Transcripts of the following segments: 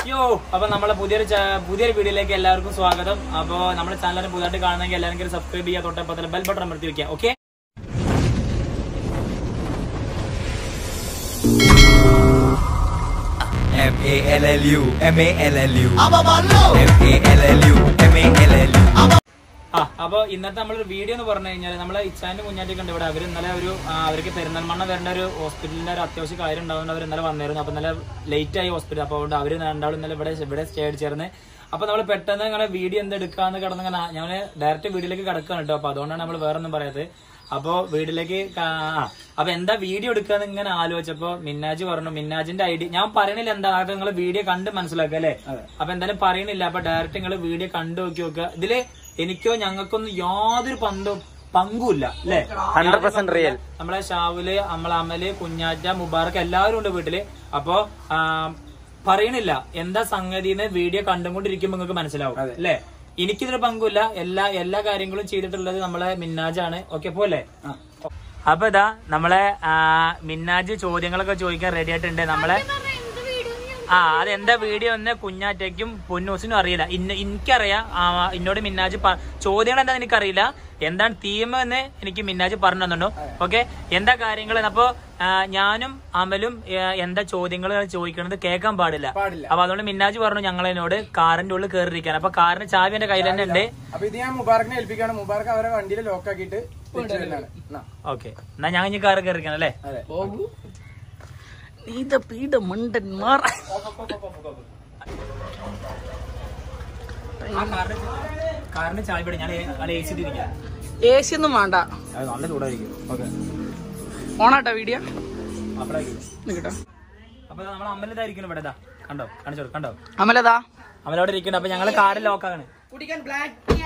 യോ അപ്പൊ നമ്മളെ പുതിയൊരു ചാ- പുതിയൊരു വീഡിയോയിലേക്ക് എല്ലാവർക്കും സ്വാഗതം അപ്പൊ നമ്മുടെ ചാനലിനെ പുതുതായിട്ട് കാണുന്നെങ്കിൽ എല്ലാവരും സബ്സ്ക്രൈബ് ചെയ്യാൻ തൊട്ടപ്പോ തന്നെ ബെൽ ബട്ടൺ അമർത്തി വെക്കാം okay M A L L U M A L L U M A L L U M A L L U ആ അപ്പൊ ഇന്നത്തെ നമ്മളൊരു വീഡിയോ എന്ന് പറഞ്ഞു കഴിഞ്ഞാൽ നമ്മളെ ഇച്ചാന്റെ കുഞ്ഞാറ്റൊക്കെ ഉണ്ട് ഇവിടെ അവർ ഇന്നലെ ഒരു ആ, അവർക്ക് പെരുന്തൽമണ്ണ വരേണ്ട ഒരു ഹോസ്പിറ്റലിന്റെ ഒരു അത്യാവശ്യ കാര്യം ഉണ്ടാവുന്നത് അവർ ഇന്നലെ വന്നായിരുന്നു അപ്പൊ ഇന്നലെ ലേറ്റ് ആയി ഹോസ്പിറ്റൽ അപ്പൊ അതുകൊണ്ട് അവര് രണ്ടാളും ഇന്നലെ ഇവിടെ ഇവിടെ സ്റ്റേ അടിച്ചേർന്ന് അപ്പൊ നമ്മൾ പെട്ടെന്ന് നിങ്ങളെ വീഡിയോ എന്ത് എടുക്കാന്ന് കിടന്ന് ഇങ്ങനെ ഞാൻ ഡയറക്റ്റ് വീഡിയോയിലേക്ക് കിടക്കാണ് കേട്ടോ അപ്പൊ അതുകൊണ്ടാണ് നമ്മൾ വേറെ ഒന്നും പറയാത്തത് അപ്പൊ വീട്ടിലേക്ക് കാ- ആ, അപ്പൊ എന്താ വീഡിയോ എടുക്കാന്ന് ഇങ്ങനെ ആലോചിച്ചപ്പോ മിന്നാജ് പറഞ്ഞു മിന്നാജിന്റെ ഐഡിയ ഞാൻ പറയണില്ല എന്താ അത് നിങ്ങൾ വീഡിയോ കണ്ട് മനസ്സിലാക്കുക അല്ലേ അപ്പൊ എന്തായാലും പറയണില്ല അപ്പൊ ഡയറക്റ്റ് നിങ്ങൾ വീഡിയോ കണ്ടു നോക്കി നോക്കുക ഇതില് എനിക്കോ ഞങ്ങൾക്കൊന്നും യാതൊരു പന്തോ പങ്കുമില്ല അല്ലേ ഹൺഡ്രഡ് പെർസെന്റ് റിയൽ നമ്മളെ ഷാവുല് നമ്മളെ അമല് കുഞ്ഞാറ്റ മുബാറക്ക് എല്ലാവരും ഉണ്ട് വീട്ടില് അപ്പൊ ആ, പറയണില്ല എന്താ സംഗതിന്ന് വീഡിയോ കണ്ടുകൊണ്ടിരിക്കുമ്പോ നിങ്ങൾക്ക് മനസ്സിലാവും അല്ലേ എനിക്കിതിന് പങ്കുമില്ല എല്ലാ എല്ലാ കാര്യങ്ങളും ചെയ്തിട്ടുള്ളത് നമ്മളെ മിന്നാജാണ് ഓക്കെ പോലെ അപ്പൊ ഇതാ നമ്മളെ ആ, മിന്നാജ് ചോദ്യങ്ങളൊക്കെ ചോദിക്കാൻ റെഡി ആയിട്ടുണ്ട് നമ്മളെ ആ അതെന്താ വീഡിയോ എന്ന് കുഞ്ഞാറ്റയ്ക്കും പൊന്നൂസിനും അറിയില്ല ഇന്ന എനിക്കറിയാം ആ, എന്നോട് മിന്നാജ് പ- ചോദ്യങ്ങൾ എന്താ എനിക്കറിയില്ല എന്താണ് തീം എന്ന് എനിക്ക് മിന്നാജ് പറഞ്ഞു തന്നുണ്ടോ ഓക്കെ എന്താ കാര്യങ്ങൾ അപ്പോ ആ, ഞാനും അമലും ആ, എന്താ ചോദ്യങ്ങൾ ചോദിക്കണത് കേൾക്കാൻ പാടില്ല അപ്പൊ അതുകൊണ്ട് മിന്നാജ് പറഞ്ഞു ഞങ്ങളെന്നോട് കാറിന്റെ ഉള്ളിൽ കയറിയിരിക്കാൻ അപ്പൊ കാറിന്റെ ചാവി എന്റെ കയ്യിൽ തന്നെ ഉണ്ട് അപ്പൊ ഇത് ഞാൻ മുബാറക്കിനെ ഏൽപ്പിക്കാണ് മുബാറക്ക് അവരെ വണ്ടിയിൽ ലോക്ക് ആക്കിയിട്ട് തിരിച്ചു വരുന്നതാണ് എന്നാ. ഓക്കെ എന്നാ ഞാൻ ഇനി കാറ് കയറിയിരിക്കണം അല്ലേ അതെ നീത പീഡ മണ്ടന്മാർ ആ കാറിന്റെ കാറിന്റെ ചാവി ഇവിടെ ഞാൻ നല്ല എ സി ഇരിക്കാം എ സി ഒന്നും വേണ്ട അത് നല്ല ചൂടായിരിക്കും ഓക്കെ ഓണാട്ടോ വീഡിയോ അപ്പോഴായിരിക്കും നിക്കട്ടോ അപ്പൊ നമ്മൾ അമ്പലത്തായിരിക്കണം ഇവിടെ ഇതാ കണ്ടോ കാണിച്ചോ കണ്ടോ അമലതാ അമലോടെ ഇരിക്കണ്ട അപ്പൊ ഞങ്ങള് കാറിൽ ലോക്കാണ് കുടിക്കാൻ ബ്ലാക്ക്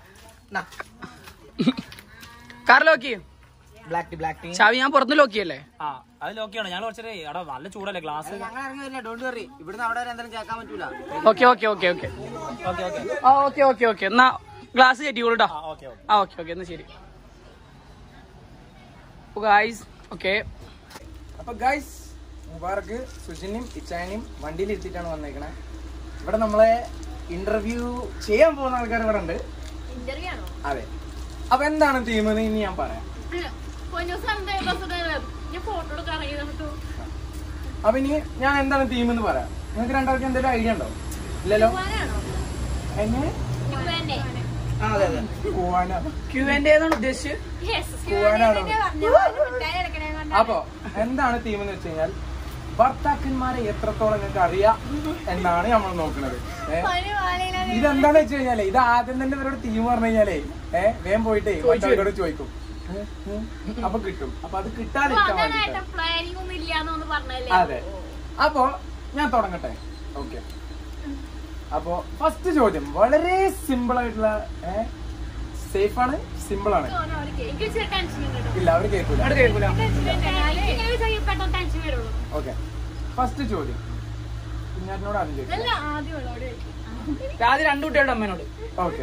കാർ ലോക്കി ബ്ലാക്ക് ടീ ബ്ലാക്ക് ടീ ചാവി ഞാൻ പുറത്ത് ലോക്കിയല്ലേ ആ അത് ലോക്കിയാണ് ഞങ്ങൾ കുറച്ചേ അവിടെ നല്ല ചൂടല്ലേ ഗ്ലാസ് ഞങ്ങൾ ഇറങ്ങുന്നില്ല ഡോണ്ട് വറി ഇവിടുന്ന് അവിടെ വരെ എന്തായാലും കേൾക്കാൻ പറ്റൂല okay okay okay okay okay okay ആ ഓക്കെ ഓക്കെ ഓക്കെ എന്നാ ഗ്ലാസ് കയറ്റിക്കോളൂട്ടോ ആ ഓക്കെ ഓക്കെ ആ ഓക്കെ ഓക്കെ എന്നാ ശരി ഗായ്സ് ഓക്കെ അപ്പൊ ഗൈസ് മുബാറക്ക് സുജിനെയും ഇച്ചാനെയും വണ്ടിയിൽ ഇരുത്തിയിട്ടാണ് വന്നേക്കണേ ഇവിടെ നമ്മളെ ഇന്റർവ്യൂ ചെയ്യാൻ പോകുന്ന ആൾക്കാർ ഇവിടെ ഉണ്ട് ഇന്റർവ്യൂ ആണോ അതെ അപ്പൊ എന്താണ് തീം എന്ന് ഇനി ഞാൻ പറയാം പൊന്നൂസ് ഞാൻ ഫോട്ടോ എടുക്കാൻ ഇറങ്ങി നമുക്ക് അപ്പൊ ഇനി ഞാൻ എന്താണ് തീം എന്ന് പറയാം നിങ്ങൾക്ക് രണ്ടാൾക്ക് എന്തെങ്കിലും ഐഡിയ ഉണ്ടോ ഇല്ലല്ലോ പോവാനാണോ എന്നെ യുവാനെ ആ അതെ അതെ പോവാനാ ക്യൂ എൻ്റെ എന്നാണ് ഉദ്ദേശിച്ചത് യെസ് പോവാനാണോ? മിഠായി എടുക്കണേ കൊണ്ട് അപ്പൊ എന്താണ് തീം എന്ന് വെച്ച് കഴിഞ്ഞാൽ ഭർത്താക്കന്മാരെ എത്രത്തോളം നിങ്ങൾക്ക് അറിയാം എന്നാണ് നമ്മൾ നോക്കുന്നത് ഏ? ഒരു വാലയിലാണ് ഇതെന്താന്ന് വെച്ച് കഴിഞ്ഞാലേ ഇത് ആദ്യം തന്നെ ഇവരോട് തീം പറഞ്ഞു കഴിഞ്ഞാലേ ഏഹ് വേഗം പോയിട്ടേ മറ്റവരോട് ചോദിക്കും ഏ? ഉം. അപ്പൊ കിട്ടും അപ്പൊ അത് കിട്ടാതിരിക്കാൻ അതാണ് വേണ്ടിട്ട് ഏട്ടാ പ്ലാനിങ് ഒന്നും ഇല്ലാന്നൊന്ന് പറഞ്ഞല്ലേ അതെ അപ്പൊ ഞാൻ തുടങ്ങട്ടെ ഓക്കെ അപ്പൊ ഫസ്റ്റ് ചോദ്യം വളരെ സിമ്പിൾ ആയിട്ടുള്ള സേഫ് ആണ് സിമ്പിൾ ആണ് ഓനെ അവർക്ക് എനിക്ക് ഇച്ചിരി ടെൻഷൻ ഉണ്ട് കേട്ടോ. ഇല്ല അവര് കേൾക്കൂല കേൾക്കൂല ടെൻഷൻ ഉണ്ട്. ഇങ്ങനെ ചെയ്യും പെട്ടെന്ന് ടെൻഷൻ വരുള്ളൂ ഓക്കെ ഫസ്റ്റ് ചോദ്യം കുഞ്ഞാറ്റിനോട് ആദ്യം ചോദിക്കാം അല്ല ആദ്യം ഉള്ളോട് ചോദിക്കും. ആദ്യം രണ്ടു കുട്ടികളുടെ അമ്മേനോട് ഓക്കെ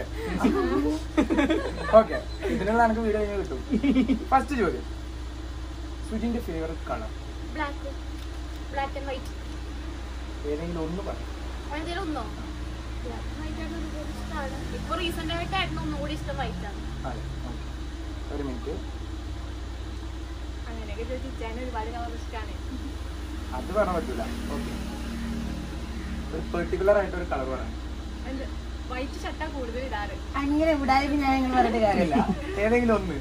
ഓക്കെ ഇതിനുള്ള എനിക്ക് വീഡിയോ കഴിഞ്ഞ് കിട്ടും ഫസ്റ്റ് ചോദ്യം സുജിന്റെ favourite colour black black and white ഏതെങ്കിലും ഒന്ന് പറയാം എന്തേലും ഒന്നോ ബ്ലാക്ക് വൈറ്റ് ആണ് ഒരുപാട് ഇഷ്ടമാണ് ഇപ്പൊ റീസെന്റ് ആയിട്ടായിരുന്നു ഒന്നുകൂടി ഇഷ്ടം വൈറ്റ് ആണ് അതെ okay. ഒരു മിനിറ്റ് അങ്ങനെയൊക്കെ ചോദിച്ചാൽ ഒരുപാട് കളർ ഇഷ്ടമാണ് അത് പറയാൻ പറ്റൂല ഓക്കെ ഒരു പെർട്ടിക്കുലർ ആയിട്ട് ഒരു കളർ പറയാം വൈറ്റ് ഷർട്ട കൂടുതൽ ഇടാറ് അങ്ങനെ വിടായ്മ ഞാൻ നിങ്ങൾ പറഞ്ഞിട്ട് കാര്യമില്ല ഏതെങ്കിലും ഒന്ന്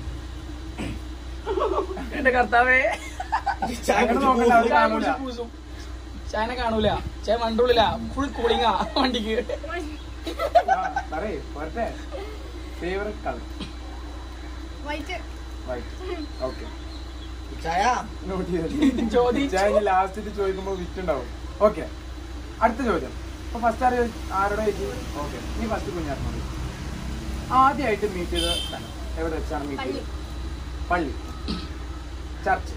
എന്റെ കർത്താവേ അങ്ങനെ നോക്കണ്ട അത് കാണൂല ചായന കാണൂല ചായ മണ്ടുള്ളില്ല ഫുൾ കൂളിങ്ങാ വണ്ടിക്ക് ആ, പറയ് പോരട്ടെ favourite colour white white okay ചോദി ലാസ്റ്റ് ചോദിക്കുമ്പോ വിറ്റുണ്ടാവും ഓക്കെ അടുത്ത ചോദ്യം അപ്പൊ ഫസ്റ്റ് ആര് ചോദി- ആരോടെ ചോദിച്ചു ഓക്കെ നീ ഫസ്റ്റ് കുഞ്ഞാറിനോട് ആദ്യമായിട്ട് മീറ്റ് ചെയ്ത സ്ഥലം എവിടെ വെച്ചാണ് മീറ്റ് ചെയ്തത് പള്ളി ചർച്ച്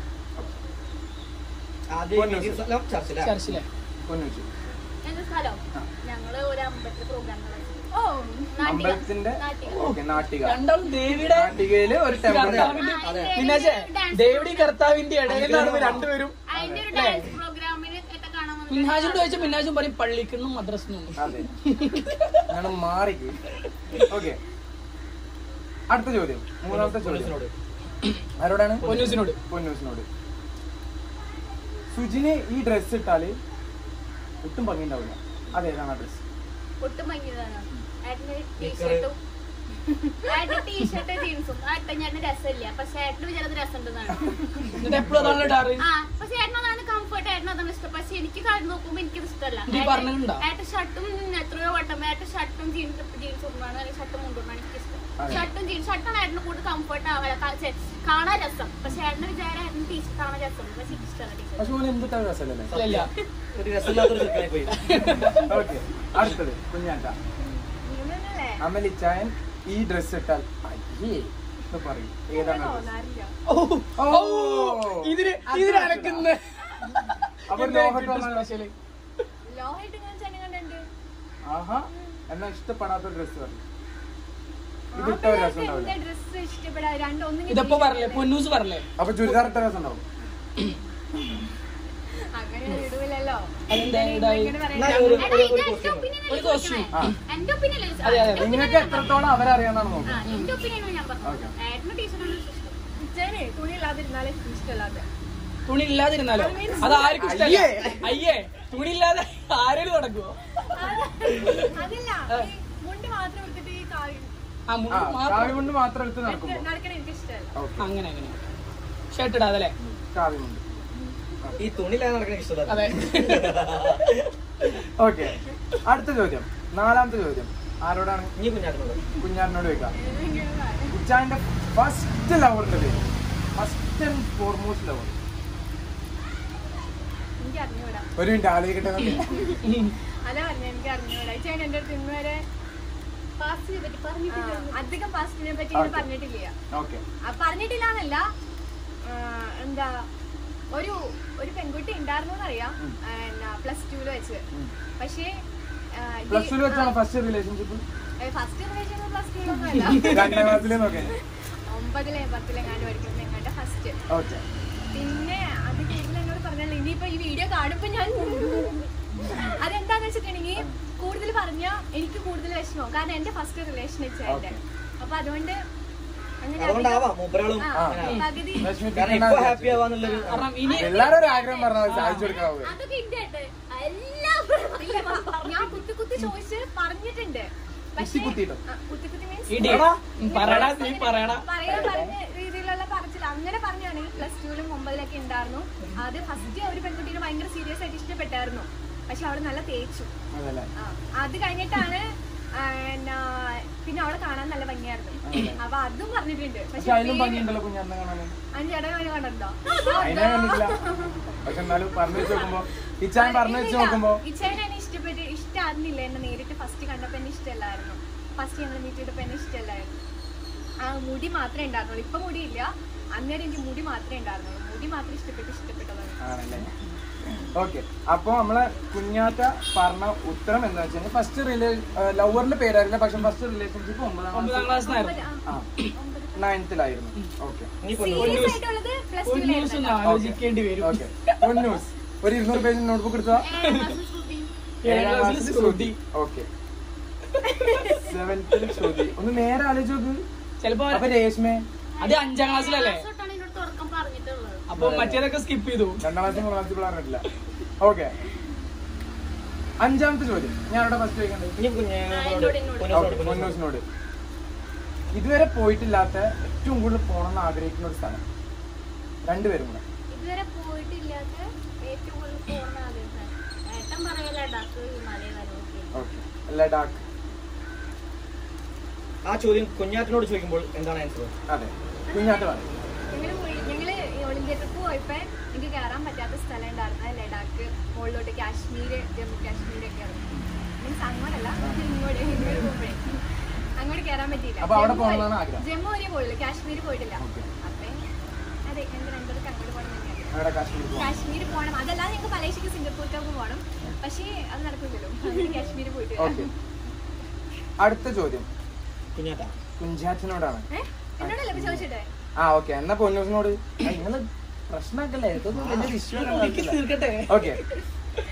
ചർച്ചിലെ പൊന്നുച്ചു എന്റെ സ്ഥലം ആ. ഞങ്ങള് ഒരു അമ്പലത്തില് പ്രോഗ്രാം ഓ നാട്ടിക അമ്പലത്തിന്റെ നാട്ടിക ഓക്കെ നാട്ടിക രണ്ടാളും ദേവിയുടെ നാട്ടികയില് ഒരു ടെമ്പിൾ കർത്താവിന്റെ അതെ. പിന്നെ dance ദേവിയുടെ കർത്താവിന്റെ ഇടയിൽ നിന്നാണ് രണ്ടുപേരും അതിന്റെ ഒരു ഡാൻസ് പ്രോഗ്രാമിന് ഒക്കെ കാണാൻ മിന്നാജിനോട് ചോദിച്ചാൽ മിന്നാജും പറയും പള്ളിക്കുന്നും മദ്രസിനും അതെ ഞാൻ മാറിക്ക് ഓക്കെ അടുത്ത ചോദ്യം മൂന്നാമത്തെ ചോദ്യം ആരോടാണ് പൊന്നൂസിനോട് പൊന്നൂസിനോട് സുജിന് ഈ ഡ്രസ് ഇട്ടാല് ഒട്ടും ഭംഗി ഉണ്ടാവില്ല അതേതാണ് ആ ഡ്രസ് ഒട്ടും ഭംഗിയതാണ് ഏട്ടന് ടീഷർട്ടും ഏട്ടന് ടീഷർട്ട് ജീൻസും ഏട്ടൻ ചേട്ടന് രസമില്ല പക്ഷെ ഏട്ടന് വിചാരത്തിൽ രസമുണ്ടെന്നാണ് എന്നിട്ട് എപ്പോഴും അതാണ് ഇടാറ് ആ പക്ഷെ ഏട്ടൻ അതാണ് കംഫർട്ട് ഏട്ടൻ അതാണ് ഇഷ്ടം പക്ഷെ എനിക്ക് കാര്യം നോക്കുമ്പോ എനിക്കത് ഇഷ്ടമല്ല നീ പറഞ്ഞിട്ടുണ്ടോ? ഏട്ടൻ ഷർട്ടും എത്രയോ വട്ടം ഏട്ടൻ ഷർട്ടും ജീൻസ് ജീൻസ് ഇടുന്നതാണ് അല്ലെങ്കിൽ ഷർട്ടും മുണ്ടുകൊണ്ടാണ് എനിക്ക് ഇഷ്ടം അതെ. ഷർട്ടും ജീൻസ് ഷർട്ടാണ് ഏട്ടന് കൂടുതൽ കംഫർട്ട് ആവാൻ കാണാൻ രസം പക്ഷെ ഏട്ടന് വിചാരം ഏട്ടന് ടീഷർട്ട് ആണ് രസം പക്ഷെ എനിക്ക് ഇഷ്ടമല്ല ടീഷർട്ട് പക്ഷെ ഓന് എന്തിട്ടാ രസമല്ലേ ഇല്ല, ഇല്ല ഒരു രസമില്ലാത്തൊരു ചെറുക്കനായി പോയി ഓക്കെ അടുത്തത് കുഞ്ഞാറ്റ അമലിച്ചായൻ ഈ ഡ്രസ് ഇട്ടാൽ അയ്യേ എന്ന് പറയും ഏതാണ് ആ dress? ഓ, ഓ, ഓ, ഇതിന് ഇതിന് അലക്കുന്ന അപ്പൊ ലോഹട്ട് വന്ന സ്പെഷ്യല് ലോഹായിട്ട് ഞാൻ ചെന്നെ കണ്ടിട്ടുണ്ട് ആഹാ എന്നാ ഇഷ്ടപ്പെടാത്ത ഡ്രസ് പറയും ഇത് ഇട്ട ഒരു രസം ഉണ്ടാവില്ല ഡ്രസ് ഇഷ്ടപ്പെടാ രണ്ടൊന്നും ഇതപ്പോ പറഞ്ഞേ പൊന്നൂസ് പറഞ്ഞേ അപ്പൊ ചുരിദാർ ഇട്ട രസം ഉണ്ടാവും അങ്ങനെ ഇടൂലല്ലോ അതെന്താ ഇടായി ഒരു costume. ആ. എന്റെ ഒപ്പീനിയൻ അതെ, അതെ. നിങ്ങൾക്ക് എത്രത്തോളം അവരറിയാന്നാണ് നോക്കുന്നത് എന്റെ ഒപ്പീനിയനാണ് ഞാൻ പറഞ്ഞത് ഏട്ടന് ടീഷർട്ടാണ് ഇഷ്ടം തുണി ഇല്ലാതിരുന്നാലേ ഇഷ്ടമല്ലാതെ തുണി ഇല്ലാതിരുന്നാലോ അത് ആർക്കും ഇഷ്ടമല്ല അയ്യേ തുണി ഇല്ലാതെ ആരെങ്കിലും നടക്കുവോ അതല്ല ഈ മുണ്ട് മാത്രം എടുത്തിട്ട് ഈ കാവ്യം ആ ആ മുണ്ട് മാത്രം കാവ്യം കൊണ്ട് മാത്രം എടുത്ത് നടക്കുമ്പോ നടക്കണ എനിക്ക് ഇഷ്ടമല്ല ഓക്കെ അങ്ങനെ അങ്ങനെ ഷർട്ട് ഇടാതല്ലേ കാവ്യം കൊണ്ട് ഈ തുണിയിലാണ് നടക്കണ ഇഷ്ടമല്ല അതെ ഓക്കെ അടുത്ത ചോദ്യം നാലാമത്തെ ചോദ്യം ആരോടാണ് നീ കുഞ്ഞാട്ടിനോട് കുഞ്ഞാറിനോട് ചോദിക്കാം കുച്ചാന്റെ ഫസ്റ്റ് ലവറിന്റെ പേര് ഫസ്റ്റ് ആൻഡ് ഫോർമോസ്റ്റ് ലവർ എനിക്ക് അറിഞ്ഞൂടാ ഒരു മിനിറ്റ് ആലോചിക്കട്ടെ എന്നൊക്കെ. അതാ പറഞ്ഞ എനിക്ക് അറിഞ്ഞൂടാ ചേട്ടൻ എന്റെ അടുത്ത് ഇന്ന് വരെ പാസ്റ്റിനെ പറ്റി പറഞ്ഞിട്ടില്ല അധികം പാസ്റ്റിനെ പറ്റി ഞാൻ Okay. പറഞ്ഞിട്ടില്ല ഓക്കെ ആ, പറഞ്ഞിട്ടില്ല എന്നല്ല എന്താ ഒരു ഒരു പെൺകുട്ടി ഉണ്ടായിരുന്നു എന്നറിയാം പ്ലസ് ടുവിൽ വെച്ച് പക്ഷേ പ്ലസ് ടു വെച്ചാണ് first relationship first relation plus ടുവിലൊന്നും അല്ല രണ്ടാം ക്ലാസ്സിലെ നോക്കേ ഒമ്പതിലെ പത്തിലെ കണ്ടു പഠിക്കുന്നത് എങ്ങാണ്ട് ഫസ്റ്റ് ഓക്കെ പിന്നെ അത് കൂടുതൽ എന്നോട് പറഞ്ഞല്ലോ ഇനിയിപ്പോ ഈ വീഡിയോ കാണുമ്പോ ഞാൻ അതെന്താന്ന് വെച്ചിട്ടുണ്ടെങ്കിൽ കൂടുതൽ പറഞ്ഞ എനിക്ക് കൂടുതൽ വിഷമം കാരണം എന്റെ ഫസ്റ്റ് റിലേഷൻ വെച്ചായിട്ട് അപ്പൊ അതുകൊണ്ട് അങ്ങനെ അതുകൊണ്ടാവാം മൂപ്പരാളും ആ, അങ്ങനെ. പകുതി കാരണം ഇപ്പൊ ഹാപ്പി ആവാന്നുള്ളൊരു കാരണം ഇനി എല്ലാരും ഒരു ആഗ്രഹം പറഞ്ഞാൽ സാധിച്ചു കൊടുക്കാവൂ അതൊക്കെ ഇണ്ട് കേട്ടോ. എല്ലാം ഇല്ല, ഞാൻ കുത്തി കുത്തി ചോദിച്ച് പറഞ്ഞിട്ടുണ്ട് പക്ഷേ കുത്തിയിട്ടോ? ആ, കുത്തി കുത്തി means ഇടി ഉം, പറയടാ നീ പറയടാ പറയാൻ പറഞ്ഞ രീതിയിലുള്ള പറച്ചില്ല അങ്ങനെ പറഞ്ഞാണ് പ്ലസ് ടുവിലും ഒമ്പതിലൊക്കെ ഉണ്ടായിരുന്നു അത് ഫസ്റ്റ് ഒരു പെൺകുട്ടീനെ ഭയങ്കര സീരിയസ് ആയിട്ട് ഇഷ്ടപ്പെട്ടായിരുന്നു പക്ഷെ അവള് നല്ല തേച്ചു അതല്ലേ ആ, അത് കഴിഞ്ഞിട്ടാണ് ആ, എന്നാ, പിന്നെ അവളെ കാണാൻ നല്ല ഭംഗിയായിരുന്നു അപ്പൊ അതും പറഞ്ഞിട്ടുണ്ട് പക്ഷെ അതിലും ഭംഗിയുണ്ടല്ലോ കുഞ്ഞാറിനെ കാണാൻ അഞ്ചേടനെ കണ്ടിട്ടുണ്ടോ അതിനെ കണ്ടിട്ടില്ല പക്ഷെ എന്നാലും പറഞ്ഞു വെച്ച് നോക്കുമ്പോ ഇച്ചാൻ പറഞ്ഞു വെച്ച് നോക്കുമ്പോ ഇച്ചാൻ എന്നെ ഇഷ്ടപ്പെട്ട് ഇഷ്ടമായിരുന്നില്ല എന്നെ നേരിട്ട് ഫസ്റ്റ് കണ്ടപ്പോ എന്നെ ഇഷ്ടമല്ലായിരുന്നു ഫസ്റ്റ് ഞങ്ങൾ മീറ്റ് ചെയ്തപ്പോ എന്നെ ഇഷ്ടമല്ലായിരുന്നു ആ മുടി മാത്രമേ ഉണ്ടായിരുന്നുള്ളൂ ഇപ്പൊ മുടിയില്ല അന്നേരം എനിക്ക് മുടി മാത്രമേ ഉണ്ടായിരുന്നുള്ളൂ മുടി മാത്രം ഇഷ്ടപ്പെട്ട് ഇഷ്ടപ്പെട്ടതാണ് ആണല്ലേ ഓക്കെ അപ്പൊ നമ്മളെ കുഞ്ഞാറ്റ പറഞ്ഞ ഉത്തരം എന്താ വെച്ച് കഴിഞ്ഞാൽ ഫസ്റ്റ് റിലേ ലവറിന്റെ പേരായിരുന്നില്ല പക്ഷെ ഫസ്റ്റ് റിലേഷൻഷിപ്പ് ഒമ്പതാം ഒമ്പതാം ക്ലാസ് ക്ലാസ്സിനായിരുന്നു ആ നയൻത്തിലായിരുന്നു ഓക്കെ നീ പൊന്നു സീരിയസ് ആയിട്ടുള്ളത് പ്ലസ് പൊന്നൂസ് ഒന്ന് ആലോചിക്കേണ്ടി വരും ഓക്കെ പൊന്നൂസ് ഒരു ഇരുന്നൂറ് പേജ് നോട്ട്ബുക്ക് എടുത്താ ഏഴാം ക്ലാസ്സിൽ ശ്രുതി ഓക്കെ സെവൻത്തിൽ ശ്രുതി ഒന്ന് നേരെ ആലോചിച്ച് നോക്ക് ചിലപ്പോ അപ്പൊ രേഷ്മേ അത് അഞ്ചാം ക്ലാസ്സിലല്ലേ തൊട്ടാണ് എന്നോട് തുറക്കം പറഞ്ഞിട്ടുള്ളത് അപ്പൊ മറ്റേതൊക്കെ സ്കിപ്പ് ചെയ്തു രണ്ടാം ക്ലാസ് മൂന്നാം ക്ലാസ് പറഞ്ഞിട്ടില്ല ഓക്കെ അഞ്ചാമത്തെ ചോദ്യം ഞാൻ അവിടെ ഫസ്റ്റ് ചോദിക്കണ്ടേ നീ കുഞ്ഞാനോട് എന്നോട്, എന്നോട്. പൊന്നോട് ഓക്കെ, പൊന്നൂസിനോട് ഇതുവരെ പോയിട്ടില്ലാത്ത ഏറ്റവും കൂടുതൽ പോകണമെന്ന് ആഗ്രഹിക്കുന്ന ഒരു സ്ഥലം രണ്ടുപേരും കൂടെ ഇതുവരെ പോയിട്ടില്ലാത്ത ഏറ്റവും കൂടുതൽ പോകുന്ന ആഗ്രഹം ഏട്ടൻ പറയല ഡാക്ക് ഹിമാലയ ഓക്കെ ലഡാക്ക് ആ ചോദ്യം കുഞ്ഞാറ്റിനോട് ചോദിക്കുമ്പോൾ എന്താണ് ആൻസർ അതെ കുഞ്ഞാട്ട് പറയും ഞങ്ങള് പോയി ഞങ്ങള് ഈ ഒളിമ്പ്യ ട്രിപ്പ് പോയപ്പോ എനിക്ക് കയറാൻ പറ്റാത്ത സ്ഥലം ഉണ്ടായിരുന്നു ലഡാക്ക് മുകളിലോട്ട് കാശ്മീര് ജമ്മു കാശ്മീർ ഒക്കെ മീൻസ് അങ്ങോട്ടല്ല ഇങ്ങോട്ട് ഇങ്ങോട്ട് പോകുമ്പോഴേ അങ്ങോട്ട് കയറാൻ പറ്റിയില്ല അപ്പൊ അവിടെ ജമ്മു പോകണമെന്നാണ് വരെ- ആഗ്രഹം. ജമ്മു വരെ പോയില്ല കാശ്മീർ പോയിട്ടില്ല Okay. അപ്പൊ അതെ ഞങ്ങൾ രണ്ടുപേർക്ക് അങ്ങോട്ട് പോകണം തന്നെയാണ് അവിടെ കാശ്മീർ പോകാം കാശ്മീർ പോകണം അതല്ലാതെ ഞങ്ങൾക്ക് മലേഷ്യക്ക് സിംഗപ്പൂർക്കൊക്കെ പോകണം പക്ഷേ അത് നടക്കില്ലല്ലോ അങ്ങനെ കാശ്മീർ പോയിട്ട് ഓക്കെ അടുത്ത ചോദ്യം കുഞ്ഞാറ്റ കുഞ്ചാറ്റിനോടാണ് ഏഹ് എന്നോടല്ലേ ഇപ്പൊ ചോദിച്ചിട്ടെ ആ ഓക്കെ എന്നാ പൊന്നൂസിനോട് നിങ്ങള് പ്രശ്നമാക്കല്ലേ ഇതൊന്നും വലിയ വിഷയം തീർക്കട്ടെ ഓക്കെ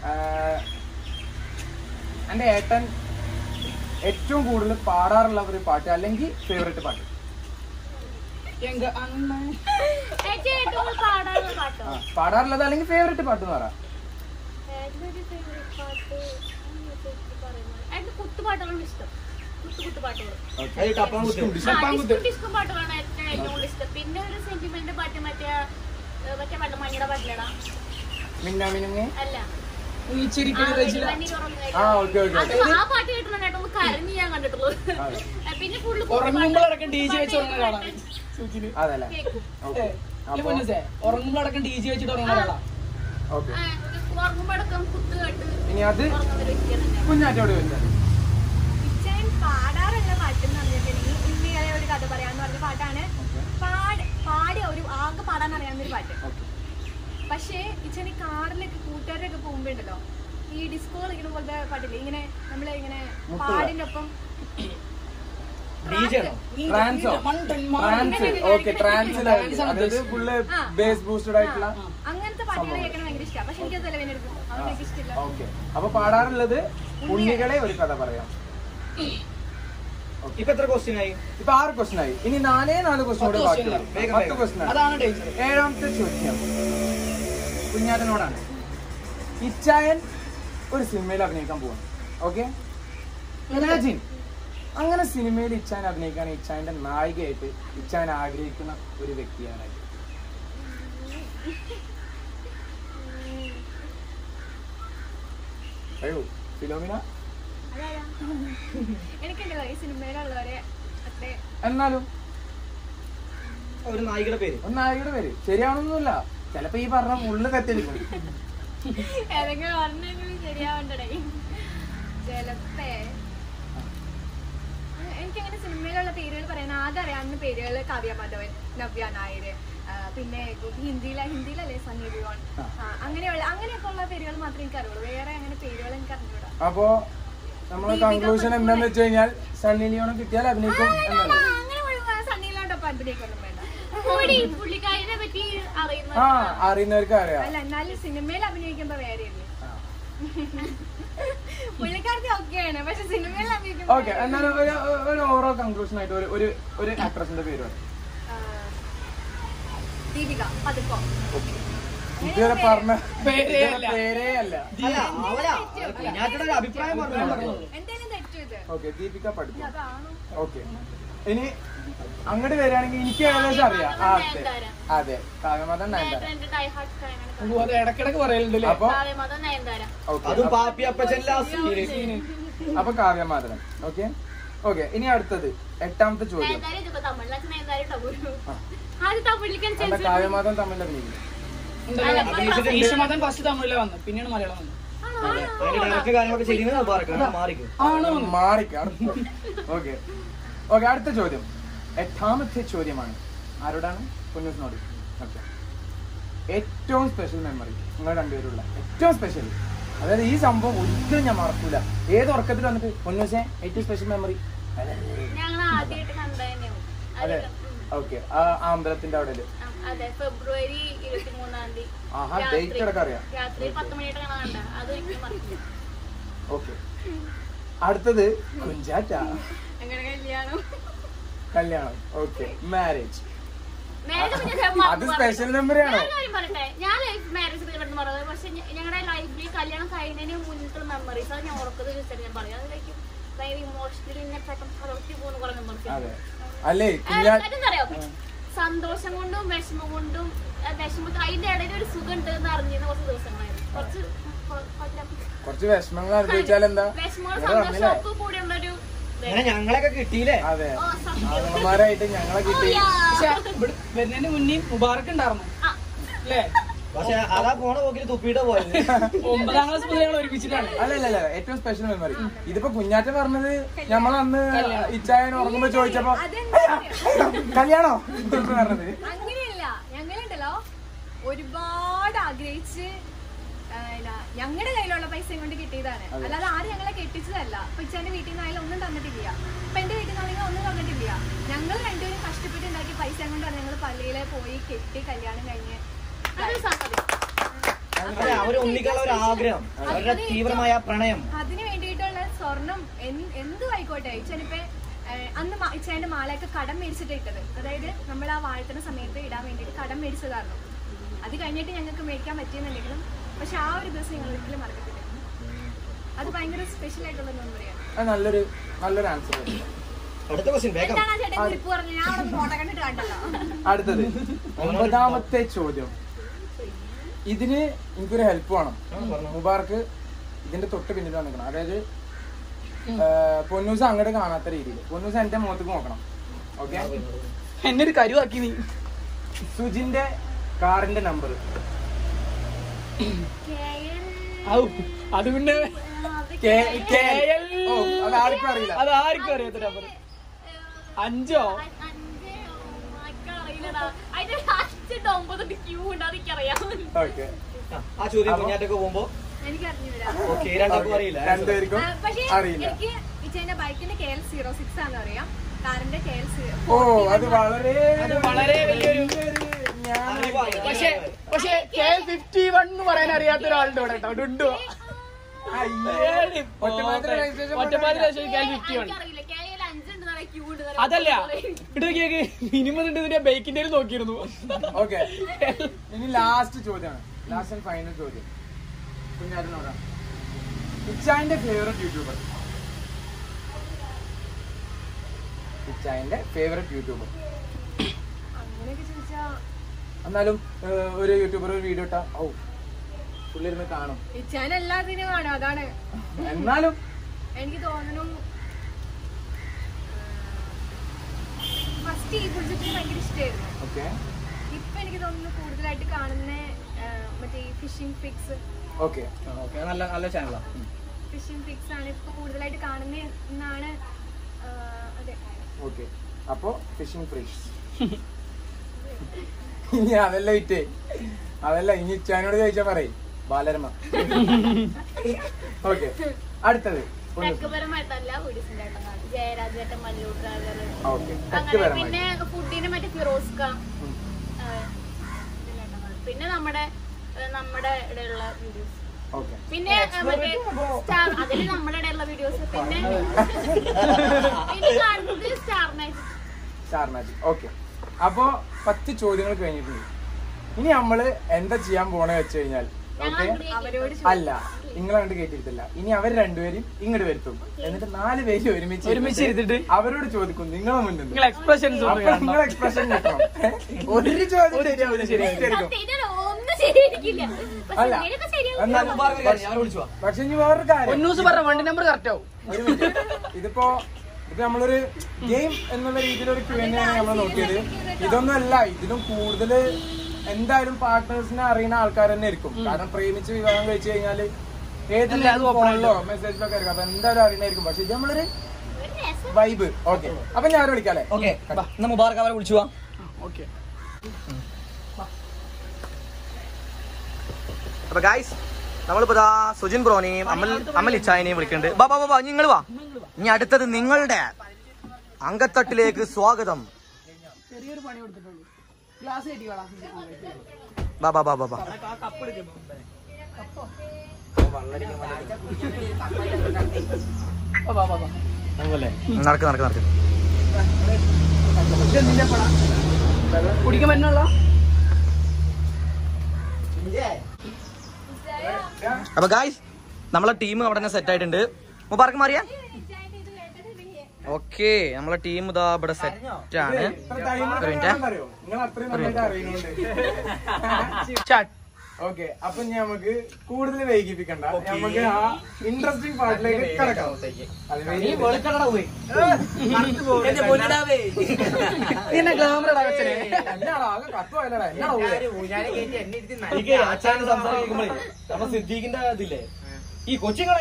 എന്റെ ഏട്ടൻ ഏറ്റവും കൂടുതൽ പാടാറുള്ള ഒരു പാട്ട് അല്ലെങ്കിൽ ഫേവറേറ്റ് പാട്ട് എങ്ക അമ്മ ഏറ്റവും ഏറ്റവും കൂടുതൽ പാടാനുള്ള പാട്ടോ ആ, പാടാറുള്ളത് അല്ലെങ്കിൽ ഫേവറേറ്റ് പാട്ട് എന്ന് പറ ഏറ്റവും ഒരു favourite പാട്ട് എന്ന് വെച്ചാൽ പറയുന്നത്. എനിക്ക് കുത്തുപാട്ടുകളാണ് ഇഷ്ടം കുത്തു കുത്തുപാട്ടുകൾ അത് ടപ്പാൻ കുത്തും ആ, ഡിസ്കോ ഡിസ്കോ പാട്ടുകളാണ് ഏറ്റവും ഏറ്റവും കൂടുതൽ ഇഷ്ടം പിന്നെ ഒരു സെന്റിമെന്റ് പാട്ട് മറ്റേ ഏ, മറ്റേ വെള്ളമണിയുടെ പാട്ടിലടാ മിന്നാ മിനുങ്ങി അല്ല ഈ ആ, ചിരിക്കണ റജില വെള്ളിമണി ഉറങ്ങുക. ആ ഓക്കെ ഓക്കെ അത് ആ പാട്ട് കേട്ടിട്ടുണ്ട് കേട്ടോ ഒന്ന് കരഞ്ഞ് ഞാൻ കണ്ടിട്ടുള്ളൂ അതെ. ഏ, പിന്നെ ഫുള്ള് ഉറങ്ങുമ്പോഴടക്കം ഡി ജെ വെച്ച് ഉറങ്ങുന്ന ഒരാളാണ് സുഖിന്. അതല്ലേ കേൾക്കും ഓക്കെ ഇല്ല പൊന്നൂസേ, ഉറങ്ങുമ്പോഴടക്കം ഡി ജെ വെച്ചിട്ട് ഉറങ്ങുന്ന ഒരാളാ ഓക്കെ ഉറങ്ങുമ്പോഴടക്കം കുത്ത് കേട്ട് ഇനി അത് ഉറങ്ങുന്ന ഒരു വ്യക്തിയാണ് ഞാൻ കുഞ്ഞാറ്റോട് ചോദിച്ചാൽ ഇച്ചാൻ പാടാറുള്ള പാട്ടെന്ന് പറഞ്ഞിട്ടുണ്ടെങ്കിൽ ഉണ്ണിയായ ഒരു കഥ പറയാന്ന് പറഞ്ഞ പാട്ടാണ് പാട് പാടി ഒരു ആകെ പാടാൻ അറിയാവുന്ന ഒരു പാട്ട് പക്ഷേ ഇച്ചാൻ ഈ കാറിലൊക്കെ കൂട്ടുകാരൊക്കെ പോകുമ്പോ ഉണ്ടല്ലോ ഈ ഡിസ്കോ കളിക്കുന്ന പോലത്തെ പാട്ടില്ലേ ഇങ്ങനെ നമ്മള് ഇങ്ങനെ മുട്ടുക. പാടിന്റെ ഒപ്പം ഡിജെ ആണോ ട്രാൻസോ മണ്ടൻ ട്രാൻസ് ഓക്കെ ട്രാൻസിലായി അതായത് ഫുള്ള് ആ. ബേസ് ബൂസ്റ്റഡ് ആയിട്ടുള്ള അങ്ങനത്തെ പാട്ടുകൾ കേൾക്കാൻ ഭയങ്കര ഇഷ്ടമാണ് പക്ഷെ എനിക്ക് തലവേന എടുക്കും അതൊന്നും എനിക്ക് ഇഷ്ടമില്ല ഓക്കെ അപ്പൊ പാടാറുള്ളത് ഉണ്ണികളെ ഒരു കഥ പറയാം ഇപ്പൊ എത്ര ക്വസ്റ്റ്യൻ ആയി ഇപ്പൊ ആറ് ക്വസ്റ്റൻ ആയി ഇനി നാലേ നാല് ക്വസ്റ്റൻ കൂടെ പത്ത് ബാക്കി question ഉള്ളൂ. വേഗം, പത്ത് വേഗം. ക്വസ്റ്റൻ അതാണ് ഡേഞ്ചർ ഏഴാമത്തെ ചോദ്യം കുഞ്ഞാറ്റനോടാണ് ഇച്ചായൻ ഒരു സിനിമയിൽ അഭിനയിക്കാൻ പോവാണ് ഓക്കെ ഇമാജിൻ അങ്ങനെ സിനിമയിൽ ഇച്ചാൻ അഭിനയിക്കാൻ ഇച്ചായന്റെ നായികയായിട്ട് ഇച്ചാൻ ആഗ്രഹിക്കുന്ന ഒരു വ്യക്തിയാണ് അയ്യോ ഫിലോമിന അതാരാ എനിക്കുണ്ടല്ലോ ഈ സിനിമയിലുള്ളവരെ അത്ര എന്നാലും ഒരു നായികയുടെ പേര് ഒരു നായികയുടെ പേര് ശരിയാവണമെന്നില്ല ചിലപ്പോ ഈ പറഞ്ഞ ഉള്ളു കത്തിരിക്കും ഏതെങ്കിലും പറഞ്ഞെങ്കിലും ശരിയാവണ്ടടേ ചിലപ്പേ എനിക്കങ്ങനെ സിനിമയിലുള്ള പേരുകൾ പറയാൻ ആകെ അറിയാവുന്ന പേരുകൾ കാവ്യ മാധവൻ നവ്യ നായർ ആ, പിന്നെ ഹിന്ദിയിലെ ഹിന്ദിയിലല്ലേ സണ്ണി ലിയോൺ ആ, അങ്ങനെയുള്ള അങ്ങനെയൊക്കെ ഉള്ള പേരുകൾ മാത്രമേ എനിക്ക് അറിയുള്ളൂ വേറെ അങ്ങനെ പേരുകൾ എനിക്ക് അറിഞ്ഞൂടാ അപ്പൊ നമ്മളെ കൺക്ലൂഷൻ എന്താന്ന് വെച്ച് കഴിഞ്ഞാൽ സണ്ണി ലിയോണം കിട്ടിയാൽ അഭിനയിക്കും എന്നല്ലേ ആ, അങ്ങനെ മുഴുവൻ സണ്ണി ലിയോണ്ടൊപ്പം അഭിനയിക്കൊന്നും വേണ്ട കൂടി പുള്ളിക്കാരിനെ പറ്റി അറിയുന്ന ആ അറിയുന്നവർക്ക് അറിയാം അല്ല എന്നാലും സിനിമയിൽ അഭിനയിക്കുമ്പോ വേറെയല്ലേ പുള്ളിക്കാരത്തി ഒക്കെയാണ് പക്ഷെ സിനിമയിൽ അഭിനയിക്കുമ്പോ ഓക്കെ എന്നാലും ഒരു ഒരു ഓവറോൾ കൺക്ലൂഷൻ ആയിട്ട് ഒരു ഒരു ഒരു ആക്ട്രസിന്റെ പേര് പറയും ആ, ദീപിക പതുക്കോ ഇതുവരെ പറഞ്ഞ പേരേ ഇതുവരെ അല്ല. പേരേ അല്ല അല്ല അവല കുഞ്ഞാറ്റയുടെ ഒരു അഭിപ്രായം പറഞ്ഞു എന്തായാലും തെറ്റു ഇത് ഓക്കെ ദീപിക പഠിക്കും അതാണോ ഓക്കെ ഇനി അങ്ങോട്ട് വരികയാണെങ്കിൽ എനിക്ക് ഏകദേശം അറിയാം ആ, അതെ നയൻതാര. അതെ കാവ്യമതം നയൻതാര എന്റെ ഡൈ ഹാർട്ട് ഫാനാണ് ഓ, അത് ഇടക്കിടക്ക് പറയലുണ്ട് അല്ലേ അപ്പൊ കാവ്യമതം നയൻതാര ഓക്കെ അതും പാപ്പി അപ്പച്ചല്ല സീന് അപ്പൊ കാവ്യമാധവൻ ഓക്കെ ഓക്കെ ഇനി അടുത്തത് എട്ടാമത്തെ ചോദ്യം നയൻതാര ഇതിപ്പോ തമിഴിലൊക്കെ നയൻതാര ടബുരു ആദ്യം തമിഴിലേക്ക് എന്താ അനുസരിച്ച് കാവ്യമാധവൻ തമ്മിൽ അഭിനയിക്കും ഈശ്വമതൻ ഫസ്റ്റ് തമിഴിലെ വന്നു പിന്നെയാണ് മലയാളം വന്നത് അതിന്റെ ഡയറക്റ്റ് കാര്യങ്ങളൊക്കെ ചെയ്യുന്നത് മാറിക്കും മാറിക്കും ആണോ മാറിക്കാം ഓക്കെ ഓക്കെ അടുത്ത ചോദ്യം എട്ടാമത്തെ ചോദ്യമാണ് ആരോടാണ് കുഞ്ഞൂസിനോട് ഓക്കെ ഏറ്റവും സ്പെഷ്യൽ മെമ്മറി നിങ്ങൾ രണ്ടുപേരുള്ള ഏറ്റവും സ്പെഷ്യൽ അതായത് ഈ സംഭവം ഒരിക്കലും ഞാൻ മറക്കൂല ഏത് ഉറക്കത്തിൽ വന്നിട്ട് കുഞ്ഞൂസെ ഏറ്റവും സ്പെഷ്യൽ മെമ്മറി ഞങ്ങൾ ആദ്യമായിട്ട് കണ്ടതന്നെയാണ് അതെ ഓക്കെ ആ ആ അമ്പലത്തിന്റെ അവിടെ അതെ ഫെബ്രുവരി ഇരുപത്തി മൂന്നാം തീയതി ആഹാ ഡേറ്റ് അടക്കം അറിയാം രാത്രി പത്ത് മണിയായിട്ട് കാണാൻ കണ്ട അത് ഒരിക്കലും മറക്കില്ല ഓക്കെ അടുത്തത് കുഞ്ചാറ്റ അങ്ങനെ കല്യാണം കല്യാണം ഓക്കെ മാരേജ് മാരേജ് പിന്നെ ഞാൻ അത് മറന്നു സ്പെഷ്യൽ പറഞ്ഞു. മെമ്മറി ആണോ ഞാൻ കാര്യം പറയട്ടെ ഞാൻ ലൈഫ് മാരേജ് കിടന്ന് പറഞ്ഞത് പക്ഷെ ഞങ്ങളുടെ ലൈഫിൽ കല്യാണം കഴിഞ്ഞതിന് മുന്നിട്ടുള്ള മെമ്മറീസ് അത് ഞാൻ ഉറക്കത് ദിവസം ഞാൻ പറയും അതിലേക്ക് ഭയങ്കര ഇമോഷണലി എന്നെ പെട്ടെന്ന് പകർത്തി പോകുന്ന കുറെ മെമ്മറീസ് അതെ അല്ലേ കുഞ്ഞാ അറിയോ സന്തോഷം കൊണ്ടും വിഷമം കൊണ്ടും ആ വിഷമത്തിൽ അതിന്റെ ഇടയിൽ ഒരു സുഖം ഉണ്ട് എന്ന് അറിഞ്ഞിരുന്ന കുറച്ച് ദിവസങ്ങളായിരുന്നു കുറച്ച് കൊ- കൊല്ലം. കുറച്ച് വിഷമങ്ങൾ അനുഭവിച്ചാൽ എന്താ വിഷമവും ഇവിടെ വന്നില്ലേ? സന്തോഷവും ഒക്കെ കൂടിയുള്ള ഒരു അങ്ങനെ ഞങ്ങളൊക്കെ കിട്ടിയില്ലേ അതെ ഓ സത്യം ആണന്മാരായിട്ട് ഞങ്ങളെ ഓ, കിട്ടി യാ. പക്ഷെ ഇവിടെ വരുന്നതിന് മുന്നേ മുബാറക്ക് ഉണ്ടായിരുന്നു ആ, അല്ലേ പക്ഷെ അതാ പോണ പോക്കിൽ തുപ്പിയുടെ പോയത് ഒമ്പതാം ക്ലാസ് മുതൽ ഞങ്ങൾ ഒരുമിച്ചിട്ടാണ് അല്ല അല്ല അല്ല ഏറ്റവും സ്പെഷ്യൽ മെമ്മറി ഇതിപ്പോ കുഞ്ഞാറ്റ പറഞ്ഞത് നമ്മളന്ന് ഇച്ചായൻ ഉറങ്ങുമ്പോ ചോദിച്ചപ്പോ അതെന്താ അറിയോ? കല്യാണോ എന്ന് പറഞ്ഞത് അങ്ങനെയല്ല ഞങ്ങളുണ്ടല്ലോ ഒരുപാട് ആഗ്രഹിച്ച് ഞങ്ങളുടെ കയ്യിലുള്ള പൈസ കൊണ്ട് കിട്ടിയതാണ് അല്ലാതെ ആരും ഞങ്ങളെ കെട്ടിച്ചതല്ല അപ്പൊ ഇച്ചാന്റെ വീട്ടിൽ നിന്നായാലും ഒന്നും തന്നിട്ടില്ല അപ്പൊ എന്റെ വീട്ടിൽ നിന്നാണെങ്കിൽ ഒന്നും തന്നിട്ടില്ല ഞങ്ങൾ രണ്ടുപേരും കഷ്ടപ്പെട്ട് ഉണ്ടാക്കിയ പൈസ കൊണ്ടാണ് ഞങ്ങൾ പള്ളിയിലെ പോയി കെട്ടി കല്യാണം കഴിഞ്ഞ് അതൊരു സംഗതി അതെ അവര് ഒന്നിക്കാനുള്ള ഒരു ആഗ്രഹം അവരുടെ തീവ്രമായ പ്രണയം അതിന് വേണ്ടിയിട്ടുള്ള സ്വർണം എന്ത് എന്തും ആയിക്കോട്ടെ ഇച്ചാനിപ്പോ അന്ന് മ- ഇച്ചാന്റെ മാലയൊക്കെ കടം മേടിച്ചിട്ട് ഇട്ടത് അതായത് നമ്മൾ ആ വാഴ്ത്തുന്ന സമയത്ത് ഇടാൻ വേണ്ടിയിട്ട് കടം മേടിച്ചതായിരുന്നു അത് കഴിഞ്ഞിട്ട് ഞങ്ങൾക്ക് മേടിക്കാൻ പറ്റിയെന്നുണ്ടെങ്കിലും പക്ഷെ ആ ഒരു ദിവസം ഞങ്ങൾ ഒരിക്കലും മറക്കത്തില്ല അത് ഭയങ്കര സ്പെഷ്യൽ ആയിട്ടുള്ള മെമ്മറിയാണ് അത് നല്ലൊരു നല്ലൊരു ആൻസർ അടുത്ത ക്വസ്റ്റ്യൻ വേഗം എന്താണ് ആ ചേട്ടൻ കുറിപ്പ് പറഞ്ഞത് ഞാൻ അവിടെ ഫോട്ടോ കണ്ടിട്ട് കണ്ടല്ലോ അടുത്തത് ഒമ്പതാമത്തെ ചോദ്യം ഇതിന് എനിക്കൊരു ഹെൽപ്പ് വേണം മുബാർക്ക് ഇതിന്റെ തൊട്ട് പിന്നിൽ നിൽക്കണം അതായത് ആ, പൊന്നൂസ് അങ്ങോട്ട് കാണാത്ത രീതിയിൽ പൊന്നൂസ് എന്റെ മുഖത്തേക്ക് നോക്കണം ഓക്കെ എന്നെ ഒരു കരുവാക്കി നീ സുജിന്റെ കാറിന്റെ നമ്പർ ഔ അത് പിന്നെ ഓ അത് ആർക്കും അറിയില്ല അത് ആർക്കും അറിയാത്ത നമ്പർ അഞ്ചോ അതിന്റെ അഞ്ചിട്ട് ഒമ്പതൊക്കെ ക്യൂ ഉണ്ട് അതെനിക്കറിയാം ഓക്കെ ആ ചോദ്യം കുഞ്ഞാറ്റൊക്കെ പോകുമ്പോ എനിക്ക് അറിഞ്ഞൂടാ ഓക്കെ രണ്ടാൾക്കും അറിയില്ല രണ്ടുപേർക്കും ആ, പക്ഷേ അറിയില്ല എനിക്ക് ഇച്ചേന്റെ ബൈക്കിന്റെ കെ എൽ സീറോ സിക്സ് ആണെന്ന് അറിയാം കാറിന്റെ കെ എൽ ഓ അത് വളരെ അത് വളരെ വലിയൊരു ഞാൻ പക്ഷേ പക്ഷേ കെ ഫിഫ്റ്റി വൺ എന്ന് പറയാൻ അറിയാത്ത ഒരാളുണ്ട് ഇവിടെ കേട്ടോ ഡുണ്ടു അയ്യേ. ഒറ്റപ്പാലത്തിലെ registration ഒറ്റപ്പാലി കെ ഫിഫ്റ്റി വൺ അറിയില്ല കെ എൽ അഞ്ചുണ്ട് ക്യൂ ഉണ്ട് അതല്ല ഇട്ട് കേക്ക് മിനിമം ഉണ്ട് ഇതിന്റെ ബൈക്കിന്റെ നോക്കിയിരുന്നു ഓക്കെ ഇനി ലാസ്റ്റ് ചോദ്യമാണ് ലാസ്റ്റ് ആൻഡ് ഫൈനൽ ചോദ്യം കുഞ്ഞാറിനോടാ ഇച്ചായന്റെ ഫേവറേറ്റ് യൂട്യൂബർ ഇച്ചായന്റെ ഫേവറേറ്റ് യൂട്യൂബർ അങ്ങനെയൊക്കെ ചോദിച്ചാ എന്നാലും ഏഹ്, ഒരു യൂട്യൂബർ ഒരു വീഡിയോ ഇട്ടാ ഔ പുള്ളി ഇരുന്ന് കാണും ഇച്ചാൻ എല്ലാത്തിനും കാണും അതാണ് എന്നാലും എനിക്ക് തോന്നുന്നു ഫസ്റ്റ് ഈ പ്രൊജക്റ്റിന് ഭയങ്കര ഇഷ്ടമായിരുന്നു ഓക്കെ ഇപ്പൊ എനിക്ക് തോന്നുന്നു കൂടുതലായിട്ട് കാണുന്ന ആ, മറ്റേ ഫിഷിംഗ് ഫിക്സ് ഓക്കെ ഓക്കെ നല്ല നല്ല ചാനലാണ് ഫിഷിംഗ് ഫിക്സ് ആണ് ഇപ്പൊ കൂടുതലായിട്ട് കാണുന്ന എന്നാണ് ആ, അതെ ഓക്കെ അപ്പോ ഫിഷിംഗ് ഫ്രീഷ് ഇനി അതല്ല ഇറ്റേ അതല്ല ഇനി ഇച്ചാനോട് ചോദിച്ചാ പറയും ബാലരമ ഓക്കെ അടുത്തത് ഒന്ന് ടെക്പരമായിട്ടല്ല വീഡിയോസ് ജയരാജേട്ടൻ മല്ലൂർ ട്രാവലർ ഓക്കെ അങ്ങനെ ടെക്പരമായി പിന്നെ ഫുഡിന് മറ്റേ ഫിറോസ്ക ഉം. ആ, ഇതിലുണ്ടാവുന്നത്. പിന്നെ നമ്മുടെ ആ, നമ്മുടെ ഇടയിലുള്ള വീഡിയോസ് ഓക്കെ പിന്നെ ആ, മറ്റേ സ്റ്റാർ അതില് നമ്മുടെ ഇടയിലുള്ള വീഡിയോസ് പിന്നെ പിന്നെ കാണുന്നത് star magic star magic okay അപ്പോ പത്ത് ചോദ്യങ്ങൾ കഴിഞ്ഞിട്ടുണ്ട് ഇനി നമ്മള് എന്താ ചെയ്യാൻ പോണേ വെച്ച് കഴിഞ്ഞാൽ ഓക്കെ അവരോട് അല്ല നിങ്ങൾ അങ്ങോട്ട് കേട്ടിരുത്തില്ല ഇനി അവർ രണ്ടുപേരും ഇങ്ങോട്ട് വരുത്തും എന്നിട്ട് നാല് പേര് ഒരുമിച്ച് ഒരുമിച്ച് ഇരുത്തിട്ട് അവരോട് ചോദിക്കും നിങ്ങളെ മുന്നിൽ നിങ്ങൾ എക്സ്പ്രഷൻസ് അപ്പൊ നിങ്ങൾ എക്സ്പ്രഷൻ കിട്ടണം ഒരു ചോദ്യം ശരിയാവില്ല, ശരിയായിരിക്കും. സത്യം ഒന്നും ശരിയായിരിക്കില്ല പക്ഷെ അല്ല ഇങ്ങനെയൊക്കെ ശരിയാവും എന്നാൽ ഞാൻ വിളിച്ചു വാ. പക്ഷെ ഇനി വേറൊരു കാര്യം ഒന്നൂസ് പറഞ്ഞ വണ്ടി നമ്പർ കറക്റ്റ് ആവും ഒരു മിനിറ്റ്. ഇതിപ്പോ ഇത് നമ്മളൊരു ഗെയിം എന്നുള്ള രീതിയിൽ ഒരു ക്യൂ ആണ് നമ്മൾ നോക്കിയത് ഇതൊന്നും അല്ല ഇതിലും കൂടുതൽ എന്തായാലും പാർട്ട്നേഴ്സിനെ അറിയുന്ന ആൾക്കാർ തന്നെ ആയിരിക്കും കാരണം പ്രേമിച്ച് വിവാഹം കഴിച്ചു കഴിഞ്ഞാല് ഏതിലും ഫോണിലോ മെസ്സേജിലോ ഒക്കെ ആയിരിക്കും അപ്പൊ എന്തായാലും അറിയണായിരിക്കും പക്ഷെ ഇത് നമ്മളൊരു വൈബ് ഓക്കെ അപ്പൊ ഞാൻ ആരെ വിളിക്കാല്ലേ ഓക്കെ എന്നാ മുബാർക്ക് അവരെ വിളിച്ചു വാ ഓക്കെ അപ്പൊ ഗായ്സ് നമ്മളിപ്പോ ദാ സുജിൻ ബ്രോനെയും അമൽ അമൽ ഇച്ചായനെയും വിളിക്കുന്നുണ്ട് ബാ ബാ ബാ, ബാ നിങ്ങൾ വാ ഇനി അടുത്തത് നിങ്ങളുടെ അങ്കത്തട്ടിലേക്ക് സ്വാഗതം ചെറിയൊരു പണി കൊടുത്തിട്ടുള്ളൂ ഗ്ലാസ് കയറ്റി വേണം ബാ ബാ ബാ ബാ ബാ നടക്ക് നടക്ക് നടക്ക് കുടിക്കാൻ പറ്റുള്ള അപ്പൊ ഗായ്സ് നമ്മളെ ടീം അവിടെ തന്നെ സെറ്റ് ആയിട്ടുണ്ട് മുബാർക്ക് മാറിയാ ഓക്കെ നമ്മളെ ടീം ഇതാ ഇവിടെ സെറ്റ് ആണ് ഇത്ര time ഒരു മിനിറ്റ്. അറിയോ നിങ്ങൾ അത്രയും നന്നായിട്ട് അറിയുന്നുണ്ട് ചാട്ട് ഓക്കെ അപ്പൊ ഇനി നമുക്ക് കൂടുതൽ വൈകിപ്പിക്കണ്ട നമുക്ക് ആ ഇൻട്രസ്റ്റിംഗ് പാർട്ടിലേക്ക് കിടക്കാം അത് വരി- പിന്നെ ക്യാമറ വെച്ചേ എന്നാടാ, ആകെ കത്തുപോയല്ലോടാ. എന്നാടാ ഊര്? അച്ഛനെ സംസാരിക്കുമ്പോഴേ നമ്മ സിദ്ദീഖിന്റെ ഇതില്ലേ ഈ കൊച്ചുങ്ങൾ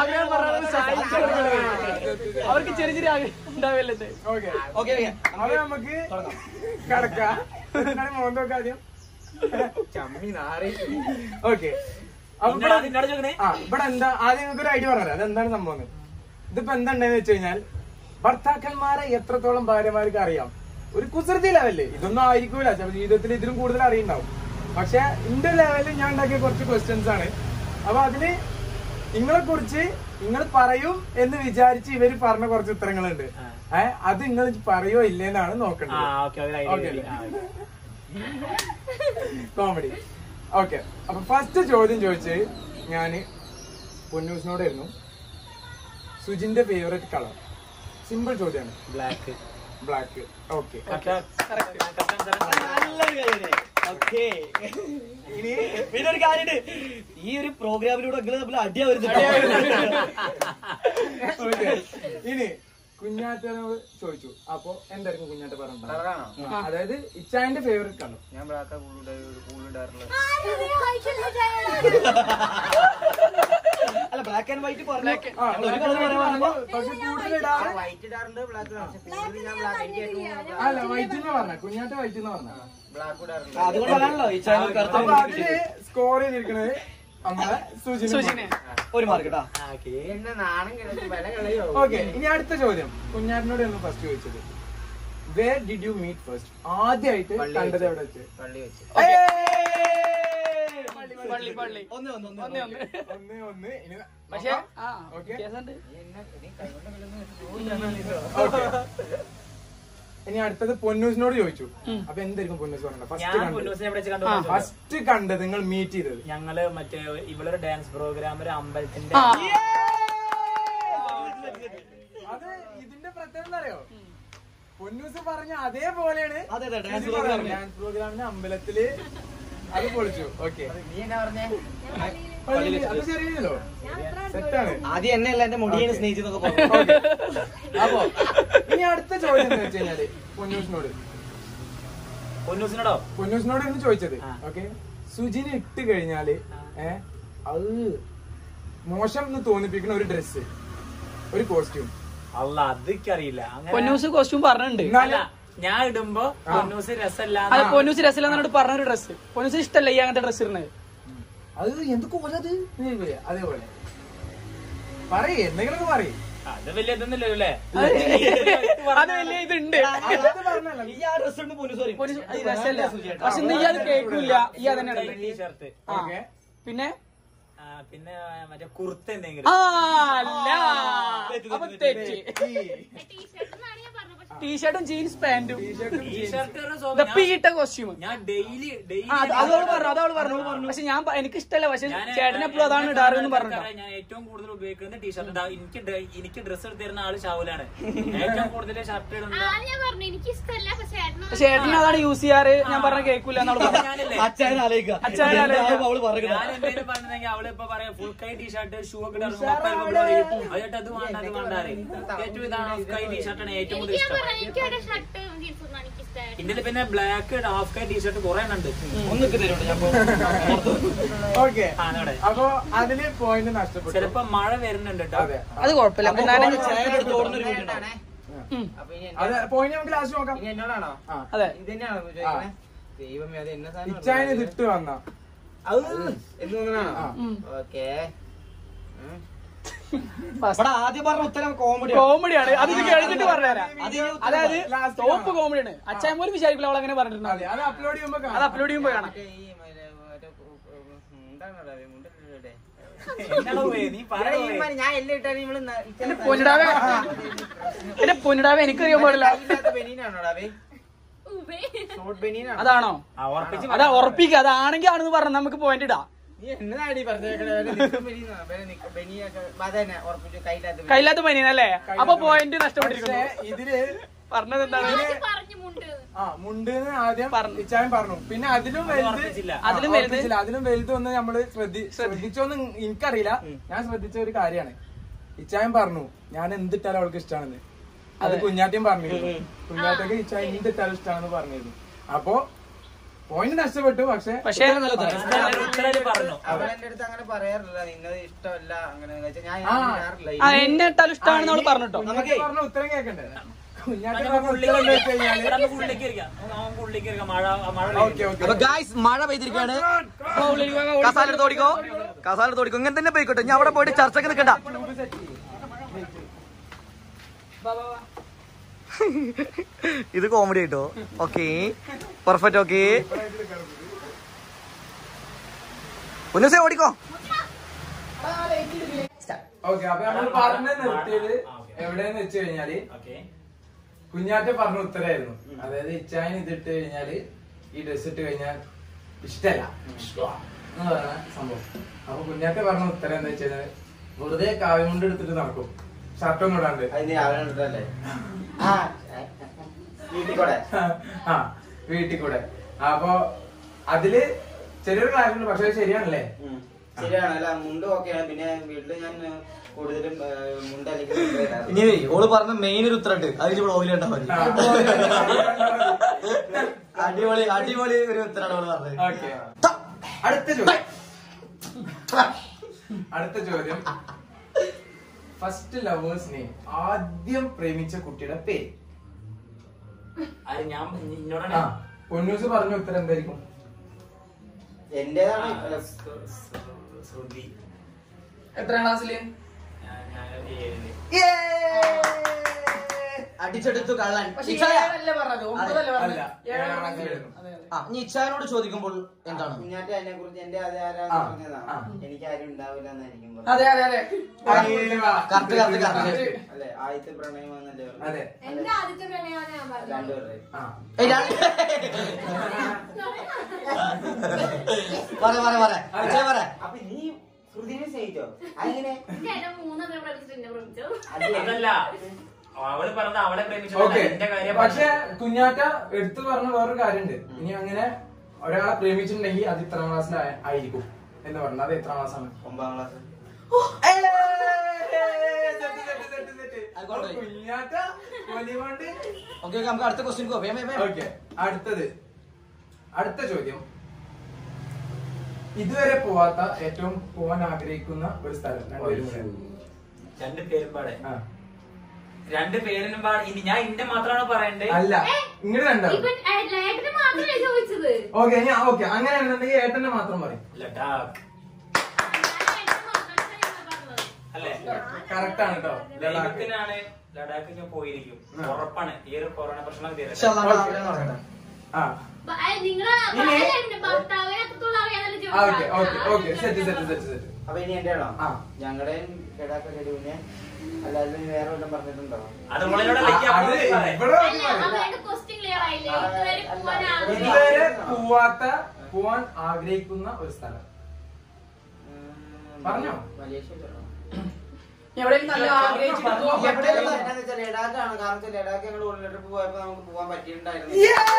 അവർക്ക് ചെറിയ ചെറിയ ആഗ്രഹം ഉണ്ടാവില്ലേ ഓക്കെ ഓക്കെ അപ്പൊ നമുക്ക് കിടക്കാം നിങ്ങളെ മോൻ നോക്കാം ആദ്യം ചമ്മി നാറി ഓക്കെ അപ്പൊ ഇവിടെ- ആ ഇവിടെ എന്താ ആദ്യം നിങ്ങൾക്ക് ഒരു ഐഡിയ പറഞ്ഞുതരാം അതെന്താണ് സംഭവം എന്ന്. ഇതിപ്പോ എന്താ ഉണ്ടായെന്ന് വെച്ച് കഴിഞ്ഞാൽ ഭർത്താക്കന്മാരെ എത്രത്തോളം ഭാര്യമാർക്ക് അറിയാം ഒരു കുസൃതി ലെവല് ഇതൊന്നും ആയിരിക്കൂല ചില ജീവിതത്തിൽ ഇതിലും കൂടുതൽ അറിയുണ്ടാവും പക്ഷെ എന്റെ ലെവലിൽ ഞാൻ ഉണ്ടാക്കിയ കുറച്ച് ക്വസ്റ്റ്യൻസ് ആണ് അപ്പൊ അതില് നിങ്ങളെ കുറിച്ച് നിങ്ങൾ പറയും എന്ന് വിചാരിച്ച് ഇവര് പറഞ്ഞ കുറച്ച് ഉത്തരങ്ങളുണ്ട് ഏഹ് അത് നിങ്ങൾ പറയോ ഇല്ലേന്നാണ് ആ നോക്കേണ്ടത് ഓക്കെ ഒരു Okay ഐഡിയ അല്ലേ? കോമഡി ഓക്കെ അപ്പൊ ഫസ്റ്റ് ചോദ്യം ചോദിച്ച് ഞാന് പൊന്നൂസിനോടായിരുന്നു സുജിന്റെ ഫേവറേറ്റ് കളർ സിമ്പിൾ ചോദ്യമാണ് ബ്ലാക്ക് ബ്ലാക്ക് ഓക്കെ ഓക്കേ. ഇനി പിന്നെ ഒരു കാര്യമുണ്ട് ഈ ഒരു പ്രോഗ്രാമിലൂടെ നിങ്ങൾ തമ്മിൽ അടിയാ വരുന്നുണ്ട് ഇനി കുഞ്ഞാറ്റനോട് ചോദിച്ചു അപ്പൊ എന്തായിരിക്കും കുഞ്ഞാറ്റ പറഞ്ഞത് അതായത് ഇച്ചായന്റെ ഫേവറേറ്റ് കളർ ഞാൻ ബ്ലാക്കാ കൂടുതലിടാറുള്ളത് അല്ല ബ്ലാക്ക് ആൻഡ് വൈറ്റ് പറഞ്ഞു ആ, black and white പറഞ്ഞപ്പോ പക്ഷെ കൂടുതൽ ഇടാറ് വൈറ്റ് ഇടാറുണ്ട് ബ്ലാക്ക് പക്ഷെ കൂടുതൽ ഞാൻ ബ്ലാക്ക് എനിക്ക് ഏറ്റവും കൂടുതൽ അല്ല വൈറ്റ് എന്ന് പറഞ്ഞ കുഞ്ഞാറ്റ വൈറ്റ് എന്ന് പറഞ്ഞ ബ്ലാക്ക് ഇടാറുണ്ട് അതുകൊണ്ടാണല്ലോ ഈ ചാനൽ അപ്പൊ അതില് സ്കോർ ചെയ്തിരിക്കണത് നമ്മളെ സുജിന് ഒരു മാർക്ക് കേട്ടാ എന്നെ നാണം കിടക്കും വില കളയോ ഓക്കെ ഇനി അടുത്ത ചോദ്യം കുഞ്ഞാറ്റിനോട് ഒന്ന് ഫസ്റ്റ് ചോദിച്ചത് where did you meet first ആദ്യമായിട്ട് കണ്ടത് എവിടെ വെച്ച് പള്ളി വെച്ച് പള്ളി പള്ളി ഒന്ന് ഒന്ന് ഒന്ന് ഒന്നേ ഒന്ന് ഒന്ന് ഒന്ന് ഇനി പക്ഷെ ആ ഓക്കെ കേസുണ്ട് ഇനി അടുത്തത് പൊന്നൂസിനോട് ചോദിച്ചു അപ്പൊ എന്തായിരിക്കും പൊന്നൂസ് പറഞ്ഞത് ഞാൻ ഫസ്റ്റ് കണ്ടത് പൊന്നൂസിനെ എവിടെ വെച്ച് കണ്ടു ഫസ്റ്റ് കണ്ടത് നിങ്ങൾ മീറ്റ് ചെയ്തത് ഞങ്ങള് മറ്റേ ഇവളൊരു ഡാൻസ് പ്രോഗ്രാം ഒരു അമ്പലത്തിന്റെ ആ അത് ഇതിന്റെ പ്രത്യേകത എന്താ അറിയോ പൊന്നൂസ് പറഞ്ഞ അതേപോലെയാണ് അതെ അതെ ഡാൻസ് സുജി പറഞ്ഞത്. ഡാൻസ് പ്രോഗ്രാമിന് അമ്പലത്തില് അത് പൊളിച്ചു ഓക്കെ നീ എന്നാ പറഞ്ഞേ അത് ശരിയല്ലോ സെറ്റാണ് ആദ്യം എന്നെ അല്ല എന്റെ മുടിയെ സ്നേഹിച്ചെന്നൊക്കെ പറഞ്ഞു അപ്പൊ ഇനി അടുത്ത ചോദ്യം എന്താ വെച്ച് കഴിഞ്ഞാല് പൊന്നൂസിനോട് പൊന്നൂസിനോടോ പൊന്നൂസിനോട് ഇന്ന് ചോദിച്ചത് ആ. ഓക്കെ സുജിന് ഇട്ട് കഴിഞ്ഞാല് ഏ അത് മോശം എന്ന് തോന്നിപ്പിക്കുന്ന ഒരു ഡ്രസ് ഒരു കോസ്റ്റ്യൂം അല്ല അതൊക്കെ അറിയില്ല അങ്ങനെ പൊന്നൂസ് കോസ്റ്റ്യൂം പറഞ്ഞിട്ടുണ്ട് അല്ല ഞാൻ ഇടുമ്പോ പൊന്നൂസ് രസമല്ല അത് പൊന്നൂസ് രസമില്ലെന്നോട് പറഞ്ഞൊരു ഡ്രസ് പൊന്നൂസ് ഇഷ്ടല്ല ഈ അങ്ങനത്തെ ഡ്രസ് ഇടുന്നത് അത് എന്തൊക്കെ പോലെ അത് എന്ന് ചോദിക്കൂലേ? അതേപോലെ പറയേ എന്തെങ്കിലുമൊക്കെ പറയേ അത് വലിയ ഇതൊന്നുമില്ലല്ലോ അല്ലേ അത് വലിയ ഇതുണ്ട് അത് പറഞ്ഞല്ല ഈ ആ ഡ്രസ് ഉണ്ട് പോലീസ് പറയും പൊന്നൂസ് അത് രസമല്ല പക്ഷെ ഇന്ന് ഈ അത് കേൾക്കൂല ഈ അതന്നെ ഇടുന്നത് ടീഷർട്ട് ആ. ഓക്കെ പിന്നെ പിന്നെ മറ്റേ കുർത്ത ആ എന്തെങ്കിലും അല്ല അപ്പൊ തെറ്റ് ടീഷർട്ടും ജീൻസ് പാന്റും ടീഷർട്ട് ദപ്പിയിട്ട കോസ്റ്റ്യൂം ഞാൻ ഡെയിലി ഡെയിലി അതവള് പറഞ്ഞു അതവള് പറഞ്ഞു പക്ഷെ ഞാൻ പ- എനിക്ക് ഇഷ്ടമല്ല പക്ഷെ ചേട്ടൻ എപ്പോഴും അതാണ് ഇടാറ് എന്ന് പറഞ്ഞു ഞാൻ ഏറ്റവും കൂടുതൽ ഉപയോഗിക്കുന്നത് ടീഷർട്ട് എനിക്ക് ഡ- എനിക്ക് ഡ്രസ്സ് എടുത്ത് തരുന്ന ആള് ഷാവുലാണ് ഏറ്റവും കൂടുതൽ ഷർട്ട് ഇടുന്നത് ഞാൻ പറഞ്ഞു എനിക്ക് ഇഷ്ടമല്ല പക്ഷെ ഏട്ടന് പക്ഷെ ചേട്ടൻ അതാണ് യൂസ് ചെയ്യാറ് ഞാൻ പറഞ്ഞ കേൾക്കൂല എന്നവള് പറഞ്ഞു ഞാനല്ലേ അച്ഛനെ ആലോചിക്കുക അച്ഛനെ ആലോചിക്കുക. അവള് പറയുന്നത് ഞാൻ എന്തെങ്കിലും പറഞ്ഞെങ്കിൽ അവള് ഇപ്പൊ പറയാം ഫുൾ കൈ ടീഷർട്ട് ഷൂ ഒക്കെ ഇടുമ്പോ അപ്പൊ ഇവള് പറയും, അതെട്ട് അത് വേണ്ട അത് വേണ്ട പറയും. ഏറ്റവും ഇതാണ് ഹാഫ് കൈ ടീഷർട്ടാണ് ഏറ്റവും കൂടുതൽ ഞാൻ ഇഷ്ടം പറഞ്ഞു എനിക്ക് ഒരു ഷർട്ട് ജീൻസ് ഒന്നും എനിക്ക് ഇഷ്ടമായിരുന്നു ഇതിന്റെ പിന്നെ ബ്ലാക്ക് ഹാഫ് കൈ ടീഷർട്ട് കുറെ എണ്ണം ഉണ്ട് ഒന്ന് ഇട്ട് തരുന്നുണ്ട് ഞാൻ ഇപ്പൊ ഓക്കെ ആ, അവിടെ. അപ്പൊ അതില് പോയിന്റ് നഷ്ടപ്പെട്ടു ചിലപ്പോ മഴ വരുന്നുണ്ട് കേട്ടോ അതെ അത് കുഴപ്പമില്ല അപ്പൊ ഞാൻ ചായ എടുത്ത് ഓടുന്ന ഒരു വീഡിയോ ഉണ്ടാവും. അപ്പൊ ഇനി അതെ പോയിന്റ് നമുക്ക് ലാസ്റ്റ് നോക്കാം ഇനി എന്നോടാണോ ആ അതെ ഇത് തന്നെയാണോ ചോദിക്കണേ ദൈവമേ അത് എന്നെ സാധനം ഇച്ചായന് ഇത് ഇട്ട് വന്ന എന്ന് തോന്നണോ ആ. ഓക്കേ ഇവിടെ ആദ്യം പറഞ്ഞ ഉത്തരം കോമഡി കോമഡിയാണ് അത് ഇത് കഴിഞ്ഞിട്ട് പറഞ്ഞുതരാം അത് ഈ ഉത്തരം അതായത് Last ടോപ്പ് കോമഡിയാണ് അച്ഛൻ പോലും വിചാരിക്കില്ല അവൾ അങ്ങനെ പറഞ്ഞിട്ടുണ്ട് അതെ അത് അപ്ലോഡ് ചെയ്യുമ്പോ അത് കാണാം. അപ്ലോഡ് ചെയ്യുമ്പോ കാണാം മറ്റേ ഈ മറ്റേ മറ്റേ മുണ്ടാണോടാ മുണ്ടല്ലേ എന്നാടോ പോയെ? നീ പറയണോ പോയെ? ഞാൻ എല്ലാം ഇട്ടാൽ നിങ്ങള് എന്റെ പൊന്നിടാവേ എന്റെ പൊന്നിടാവേ എനിക്കറിയാൻ പാടില്ല ബെനീനാണോടാവേ ഉവ്വേ. ഷോർട്ട് ബെനീനാണോ അതാണോ ആ, ഉറപ്പിച്ച് അതാ ഉറപ്പിക്കുക അതാണെങ്കിൽ ആണെന്ന് പറഞ്ഞ് നമുക്ക് പോയിന്റ് ഇടാം നീ എന്നതാടി പറഞ്ഞേക്കണേ നിക്കും ബെനീനാ വേറെ നിക്കും ബെനിയൊക്കെ അതന്നെ ഉറപ്പിച്ചു കയ്യിലാത്ത കയ്യില്ലാത്ത പനിയനല്ലേ അപ്പൊ പോയിന്റ് പക്ഷേ നഷ്ടപ്പെട്ടിരിക്കുന്നു ഇതില് പറഞ്ഞത് എന്താണ് ആദ്യം പറഞ്ഞു മുണ്ട് ആ മുണ്ടെന്ന് ആദ്യം പറഞ്ഞു. ഇച്ചായൻ പറഞ്ഞു പിന്നെ അതിലും വലുത് ഉറപ്പിച്ചില്ല. ആ, അതിലും വലുത് ഉറപ്പിച്ചില്ല. അതിലും വലുത് ഒന്ന് നമ്മള് ശ്രദ്ധി ശ്രദ്ധിച്ചോന്ന് എനിക്കറിയില്ല ഞാൻ ശ്രദ്ധിച്ച ഒരു കാര്യമാണ് ഇച്ചായൻ പറഞ്ഞു ഞാൻ എന്തിട്ടാലും അവൾക്ക് ഇഷ്ടമാണെന്ന് അത് കുഞ്ഞാട്ടിയും പറഞ്ഞിരുന്നു കുഞ്ഞാറ്റൊക്കെ ഇച്ചായൻ എന്തിട്ടാലും ഇഷ്ടമാണെന്ന് പറഞ്ഞിരുന്നു അപ്പൊ പോയിന്റ് നഷ്ടപ്പെട്ടു പക്ഷെ പക്ഷേ ഉത്തരം പറഞ്ഞു അവൾ എന്റെ അടുത്ത് അങ്ങനെ പറയാറില്ല നിന്നത് ഇഷ്ടമല്ല അങ്ങനെ വെച്ചാൽ ഞാൻ ആ. പറയാറില്ല ആ എന്നെ ഇട്ടാലും ഇഷ്ടമാണെന്ന് അവള് പറഞ്ഞിട്ടോ കുഞ്ഞാറ്റി പറഞ്ഞ ഉത്തരം കേൾക്കണ്ടേ കുഞ്ഞാറ്റി നമുക്ക് പറഞ്ഞ ഉള്ളിലേക്ക് ഉത്തരം കേട്ട് കഴിഞ്ഞാല് ഇവിടെ നമുക്ക് ഉള്ളിലേക്ക് ഇരിക്കാം നമുക്ക് ഉള്ളിലേക്ക് ഇരിക്കാം മഴ മഴ ഓക്കെ ഓക്കെ അപ്പൊ ഗായ്സ് മഴ പെയ്തിരിക്കാണ് കസാല എടുത്ത് ഓടിക്കോ കസാല എടുത്ത് ഓടിക്കോ ഇങ്ങനെ തന്നെ പോയിക്കോട്ടെ ഞാൻ അവിടെ പോയിട്ട് ചർച്ചക്ക് നിൽക്കണ്ട ഇത് കോമഡി ആയിട്ടോ ഓക്കെ പെർഫെക്റ്റ് ഓക്കെ പൊന്നൂസേ ഓടിക്കോ ഓക്കെ അപ്പൊ നമ്മൾ പറഞ്ഞു നിർത്തിയത് എവിടെയെന്ന് വെച്ച് കഴിഞ്ഞാല് ഓക്കെ കുഞ്ഞാറ്റ പറഞ്ഞ ഉത്തരായിരുന്നു അതായത് ഇച്ചായന് ഇതിട്ട് കഴിഞ്ഞാല് ഈ ഡ്രസ് ഇട്ട് കഴിഞ്ഞാൽ ഇഷ്ടല്ല എന്ന് പറയുന്ന സംഭവം അപ്പൊ കുഞ്ഞാറ്റ പറഞ്ഞ ഉത്തരം എന്താ വെച്ചാൽ വെറുതെ കാവ്യം കൊണ്ട് എടുത്തിട്ട് നടക്കും ഷർട്ടൊന്നും ഇടാണ്ട് അതിന് രാവിലെ കണ്ടിട്ടല്ലേ ആ വീട്ടിൽ കൂടെ ആ വീട്ടിൽ കൂടെ അപ്പൊ അതില് ചെറിയൊരു ക്ലാസ് പക്ഷെ അത് ശരിയാണല്ലേ ഉം. ശരിയാണ് അല്ല മുണ്ട് ഓക്കെയാണ് പിന്നെ വീട്ടില് ഞാൻ കൂടുതലും ഏ, മുണ്ട് അല്ലെങ്കിൽ മുണ്ട് ഇടാറ്. ഇനി ഓള് പറഞ്ഞ മെയിൻ ഒരു ഉത്തരണ്ട് അതിൽ ഇവിടെ ഓയിലുണ്ടാ മതി അടിപൊളി അടിപൊളി ഒരു ഉത്തരാണ് ഓള് പറഞ്ഞത് ഓക്കെ അടുത്ത ചോദ്യം അടുത്ത ചോദ്യം ഫസ്റ്റ് ലവേഴ്സ് നെയിം ആദ്യം പ്രേമിച്ച കുട്ടിയുടെ പേര് അത് ഞാൻ ആ നിന്നോടാണ് പൊന്നൂസ് പറഞ്ഞ ഉത്തരം എന്തായിരിക്കും എന്റേതാണ് ആ, ഏ, ശ്രു- ശ്രു- ശ്രുതി എത്രാം ക്ലാസ്സില് ഞാൻ- ഞാനൊരു ഏഴില് അടിച്ചെടുത്തു കള്ളൻ പക്ഷെ ഇച്ചായ. ഏഴല്ലേ പറഞ്ഞത് ഒമ്പതല്ലേ അല്ല, പറഞ്ഞത് ഏഴാം ഏഴാം ക്ലാസ്സിലായിരുന്നു. അതെ അതെ ആ ഇനി ഇച്ചായനോട് ചോദിക്കുമ്പോൾ എന്താണ് കുഞ്ഞാറ്റ അതിനെ കുറിച്ച് എന്റെ അതേ ആ, ആരാന്ന് പറഞ്ഞതാണ് ആ. എനിക്ക് ആരും ഉണ്ടാവില്ല എന്നായിരിക്കും അതെ അതെ അതെ കറക്റ്റ് കറക്റ്റ് കറക്റ്റ് അല്ലെ ആദ്യത്തെ പ്രണയം എന്നല്ലേ പറഞ്ഞത്? അതെ എന്റെ ആദ്യത്തെ പ്രണയമാണ് ഞാൻ പറഞ്ഞത് രണ്ടുപേരുടെ ആ പറ പറ പറ ഇച്ചായ പറ അപ്പൊ നീ ശ്രുതിനെ സ്നേഹിച്ചോ അങ്ങനെ എന്നെ മൂന്നെണ്ണം പ്രേമിച്ചിട്ട് എന്നെ പ്രേമിച്ചു അതല്ല അവള് പറഞ്ഞത് അവളെ പ്രേമിച്ചതല്ല ഓക്കെ എന്റെ കാര്യം പക്ഷെ കുഞ്ഞാറ്റ എടുത്തു പറഞ്ഞ വേറൊരു കാര്യമുണ്ട് ഇനി അങ്ങനെ ഒരാളെ പ്രേമിച്ചിട്ടുണ്ടെങ്കിൽ അത് ഇത്രാം ക്ലാസ്സിൽ ആയിരിക്കും എന്ന് പറഞ്ഞത് അത് എത്രാം ക്ലാസ് ആണ് ഒമ്പതാം ക്ലാസ് ആയിക്കോട്ടെ. കുഞ്ഞാറ്റ കൊണ്ട് ഓക്കെ നമുക്ക് അടുത്ത ക്വസ്റ്റ്യൻ പോവാം വേഗം, വേഗം, വേഗം. ഓക്കെ അടുത്തത് അടുത്ത ചോദ്യം ഇതുവരെ പോവാത്ത ഏറ്റവും പോവാൻ ആഗ്രഹിക്കുന്ന ഒരു സ്ഥലം രണ്ടുപേരും കൂടെ. രണ്ട് പേരും പാടെ ആ. രണ്ട് പേരിനും പാടെ ഇനി ഞാൻ ഇന്റെ മാത്രമാണ് പറയണ്ടേ അല്ല ഇങ്ങനെ രണ്ടാവും ഇപ്പൊ ഏട്ടന് മാത്രമേ ചോദിച്ചത് ഓക്കെ ഞാൻ ഓക്കെ അങ്ങനെയാണെന്നുണ്ടെങ്കിൽ ഏട്ടനെ മാത്രം പറയും ലഡാക്ക് അല്ലേ കറക്റ്റ് ആണ് കേട്ടോ ലഡാക്ക് ദൈവത്തിനാണ് ലഡാക്ക് ഞാൻ പോയിരിക്കും ആ. ഉറപ്പാണ് ഈ ഒരു കൊറോണ പ്രശ്നം ഇൻഷാ തീരട്ടെ അല്ലാ, അവിടെ നടക്കട്ടെ. ആ നിങ്ങളെ ഇനി- ഭർത്താവിനെ എത്രത്തോളം അറിയാന്നല്ലേ okay okay okay set set set set അപ്പൊ ഇനി എന്റെ ആണോ ആ. ഞങ്ങളുടെയും കിടാക്കൊക്കെ കുഞ്ഞെ അല്ലാതെ നീ വേറെ വല്ലതും പറഞ്ഞിട്ടുണ്ടോ അത് മോളോട് അത് ഇവിടെ അല്ല അവരുടെ ക്വസ്റ്റ്യൻ ക്ലിയർ ആയില്ലേ ഇതുവരെ പോവാൻ ആഗ്രഹിച്ചു ഇതുവരെ പോവാത്ത പോവാൻ ആഗ്രഹിക്കുന്ന ഒരു സ്ഥലം ഉം, പറഞ്ഞോ? മലേഷ്യയിലാണോ? എവിടെയും നല്ല ആഗ്രഹിച്ചിട്ട് പോകാൻ എവിടെയെന്ന് പറ്റില്ല. പറഞ്ഞാന്ന് വെച്ചാൽ ലഡാക്കാണ് കാരണം വെച്ചാൽ ലഡാക്ക് ഞങ്ങൾ ഉള്ളിൽ ട്രിപ്പ് പോയപ്പോ നമുക്ക് പോകാൻ പറ്റിയിട്ടുണ്ടായിരുന്നു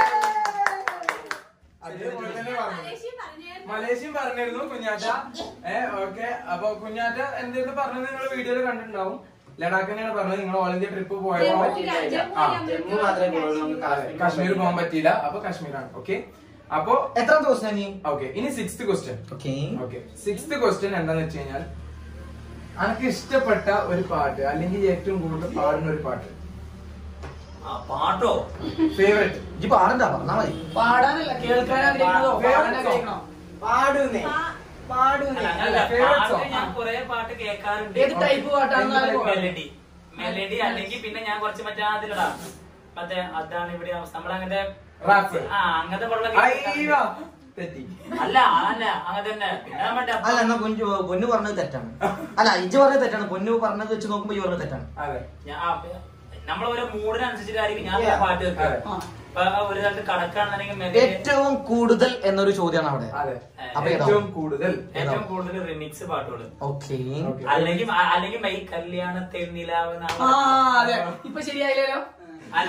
അതേപോലെ തന്നെ പറഞ്ഞു മലേഷ്യ പറഞ്ഞായിരുന്നു. മലേഷ്യം പറഞ്ഞിരുന്നു കുഞ്ഞാറ്റ ഏ ഓക്കെ അപ്പൊ കുഞ്ഞാറ്റ എന്തെങ്കിലും പറഞ്ഞത് നിങ്ങൾ വീഡിയോയിൽ കണ്ടിട്ടുണ്ടാവും ലഡാക്ക് തന്നെയാണ് പറഞ്ഞത് നിങ്ങൾ ഓൾ ഇന്ത്യ ട്രിപ്പ് പോയപ്പോ ജമ്മു പറ്റിയിട്ടില്ല. ജമ്മു ആ, ഞാൻ ജമ്മു മാത്രമേ പോകുള്ളൂ നമുക്ക് അതെ, കാശ്മീർ പോകാൻ പറ്റിയില്ല അപ്പൊ കാശ്മീരാണ് ഓക്കെ അപ്പൊ എത്രാമത്തെ ക്വസ്റ്റ്യൻ നീ ഓക്കെ ഇനി sixth question okay okay sixth question എന്താന്ന് വെച്ച് കഴിഞ്ഞാൽ അനക്ക് ഇഷ്ടപ്പെട്ട ഒരു പാട്ട് അല്ലെങ്കിൽ ഏറ്റവും കൂടുതൽ പാടുന്ന ഒരു പാട്ട് ആ പാട്ടോ ഫേവറേറ്റ് ഇജ്ജ് പാടണ്ട പറഞ്ഞാ മതി പാടാനല്ല കേൾക്കാൻ ആഗ്രഹിക്കുന്നതോ പാടാൻ ആഗ്രഹിക്കണോ പാടുന്നേ പാടുന്നേ അല്ല, അങ്ങനല്ല. Favourite പാട്ട് song. ഞാൻ കുറെ പാട്ട് കേൾക്കാറുണ്ട് ഏത് ടൈപ്പ് പാട്ടാണെന്ന് ആരും പറ. മെലഡി മെലഡി അല്ലെങ്കിൽ പിന്നെ ഞാൻ കുറച്ച് മറ്റേ അതിലടാ മറ്റേ അതാണ് ഇവിടെ അവസ്ഥ നമ്മളങ്ങനത്തെ റാപ്പ് ആ അങ്ങനത്തെ പാട്ടുകൾ അയ്യോ തെറ്റി അല്ല അല്ല അങ്ങനെ തന്നെ പിന്നെ മറ്റേ അല്ല എന്നാ പൊന്നു പൊന്നു പറഞ്ഞത് തെറ്റാണ് അല്ല ഇജ്ജ് പറഞ്ഞത് തെറ്റാണ് പൊന്നു പറഞ്ഞത് വെച്ച് നോക്കുമ്പോ ഈ പറഞ്ഞത് തെറ്റാണ് അതെ ഞാൻ ആ, നമ്മൾ ഓരോ മൂഡിനനുസരിച്ചിട്ടായിരിക്കും ഞാൻ Yeah. പാട്ട് കേൾക്കുക അതെ. ആ. ഇപ്പൊ ഒരു സ്ഥലത്ത് കടക്കാണെന്നുണ്ടെങ്കിൽ മെലഡി ഏറ്റവും കൂടുതൽ എന്നൊരു ചോദ്യമാണ് അവിടെ അതെ അപ്പൊ ഏതാ? ഏറ്റവും കൂടുതൽ ഏറ്റവും കൂടുതൽ റിമിക്സ് പാട്ടുകൾ ഓക്കെ Okay. അല്ലെങ്കിൽ അല്ലെങ്കിൽ ഈ കല്യാണത്തെ നിലാവ് നാളെ. ആ അതെ ഇപ്പൊ ശരിയായില്ലല്ലോ അല്ല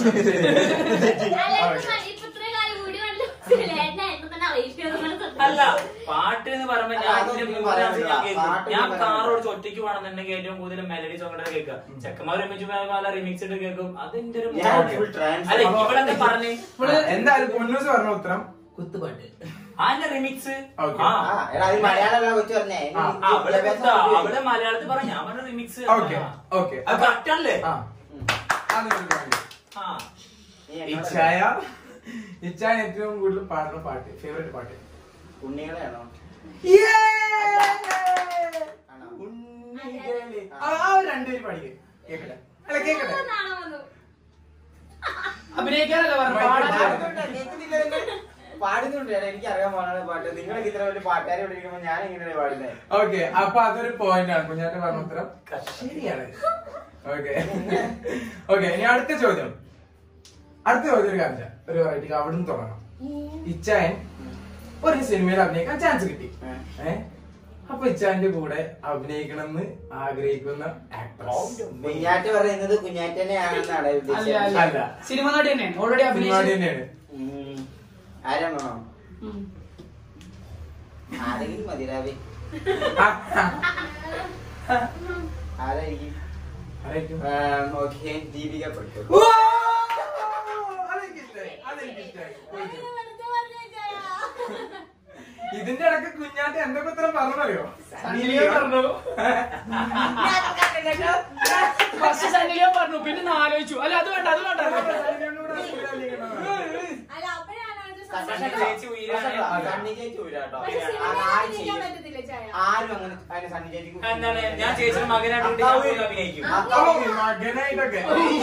അല്ല, ഇപ്പൊ ഇപ്പൊ ഇത്രയും കാലം കൂടി കണ്ടു. ഏട്ടനെ എന്നെ തന്നെ അറിയിച്ചു അല്ല പാട്ട് എന്ന് പറയുമ്പോ ഞാൻ അതൊന്നും ഇതിന്റെ പറയാൻ മൂന്നാമത് ഞാൻ പറ്റില്ല. കേൾക്കും പാട്ട് ഞാൻ ഒന്നും കാർ പറയാൻ ഓടിച്ച് ഒറ്റയ്ക്ക് വേണമെന്നുണ്ടെങ്കിൽ ഏറ്റവും കൂടുതൽ മെലഡി സോങ് കേൾക്കുക ചെക്കന്മാർ ഒരുമിച്ച് പോയ പല റിമിക്സ് ഇട്ട് കേൾക്കും അതിന്റെ ഒരു ഞാൻ mood. full trance. അല്ല ഇവിടെ എന്താ പറഞ്ഞേ ആ, എന്തായാലും പൊന്നൂസ് പറഞ്ഞ ഉത്തരം കുത്തുപാട്ട് അതിന്റെ റിമിക്സ് Okay. ആ ആ എടാ അത് മലയാളം കൊച്ചു പറഞ്ഞേ ആ, ആ, അവിടെ കുത്താ. അവിടെ മലയാളത്തിൽ പറഞ്ഞ ഞാൻ പറഞ്ഞ റിമിക്സ് ഓക്കെ ഓക്കെ അത് കറക്റ്റ് അല്ലേ ആ അതൊരു കാര്യം. ആ ഇച്ഛായ ഇച്ഛായ ഏറ്റവും കൂടുതൽ പാടുന്ന പാട്ട് ഫേവറേറ്റ് പാട്ട് ഉണ്ണികളെയാണോ ആണോ ഉണ്ണികളെ. ആ ആ ഒരു രണ്ടുപേരും പാടിക്കേ കേക്കട്ടെ അല്ല കേക്കട്ടെ നാളെ വന്നു അഭിനയിക്കാനല്ല പറഞ്ഞു മൈക്ക് പാടാൻ പാടാൻ. കേൾക്കുന്നില്ല നിങ്ങൾ? പാടുന്നുണ്ട് ചേട്ടാ എനിക്ക് അറിയാൻ പാടാണ് പാട്ട് നിങ്ങളൊക്കെ ഇത്ര വലിയ പാട്ടുകാരെ ഇവിടെ ഇരിക്കുമ്പോ ഞാൻ എങ്ങനെയാണ് പാടുന്നത് ഓക്കെ അപ്പൊ അതൊരു പോയിന്റ് ആണ് കുഞ്ഞാറ്റ പറഞ്ഞ ഉത്തരം ശരിയാണ് ഓക്കെ ഓക്കെ ഇനി അടുത്ത ചോദ്യം അടുത്ത ചോദ്യം ഒരു കാര്യം ചെയ്യാം. ഒരു വെറൈറ്റി അവിടുന്ന് തുടങ്ങാം ഇച്ചായൻ ഒരു സിനിമയിൽ അഭിനയിക്കാൻ ചാൻസ് കിട്ടി ഏ അപ്പൊ ഇച്ചായന്റെ കൂടെ അഭിനയിക്കണം എന്ന് ആഗ്രഹിക്കുന്ന ആക്ട്രസ് കുഞ്ഞാറ്റ് പറയുന്നത് കുഞ്ഞാറ്റനെയാണെന്നാണ് അല്ല ഉദ്ദേശിച്ചത് അല്ല അല്ല. സിനിമ നടി തന്നെ ഓൾറെഡി സിനിമാടി അഭിനയിച്ചു തന്നെയാണ് ഉം. ആരാണോ ഉം. ആരെങ്കിലും മതി രാവി ആരായിരിക്കും ആരായിരിക്കും? ഓക്കെ ദീപിക പട്ടു ഓ! അതെനിക്കിഷ്ടായി, അതെനിക്കിഷ്ടായി. ഇതിന്റെ ഇടയ്ക്ക് കുഞ്ഞാറ്റ എന്തൊക്കെ ഉത്തരം പറഞ്ഞറിയോ സണ്ണിലിയോൺ പറഞ്ഞു ഫസ്റ്റ് സണ്ണിലിയോൺ പറഞ്ഞു പിന്നെ ഒന്ന് ആലോചിച്ചു അല്ല അത് വേണ്ട അത് വേണ്ട അല്ല അപ്പോഴാണ് അത് സണ്ണി സന്തോഷം. ചേച്ചി ഉയരാണ് സണ്ണി ചേച്ചി ഊരാട്ടോ പക്ഷെ സിനിമയിൽ അഭിനയിക്കാൻ പറ്റത്തില്ല ചായ. ആരും അങ്ങനെ അതിന് സണ്ണി ചേച്ചിക്ക് എന്താണ് ഞാൻ ചേച്ചിയുടെ മകനായിട്ട് കൂടി ഞാൻ പോയി അഭിനയിക്കും മകനായിട്ടൊക്കെ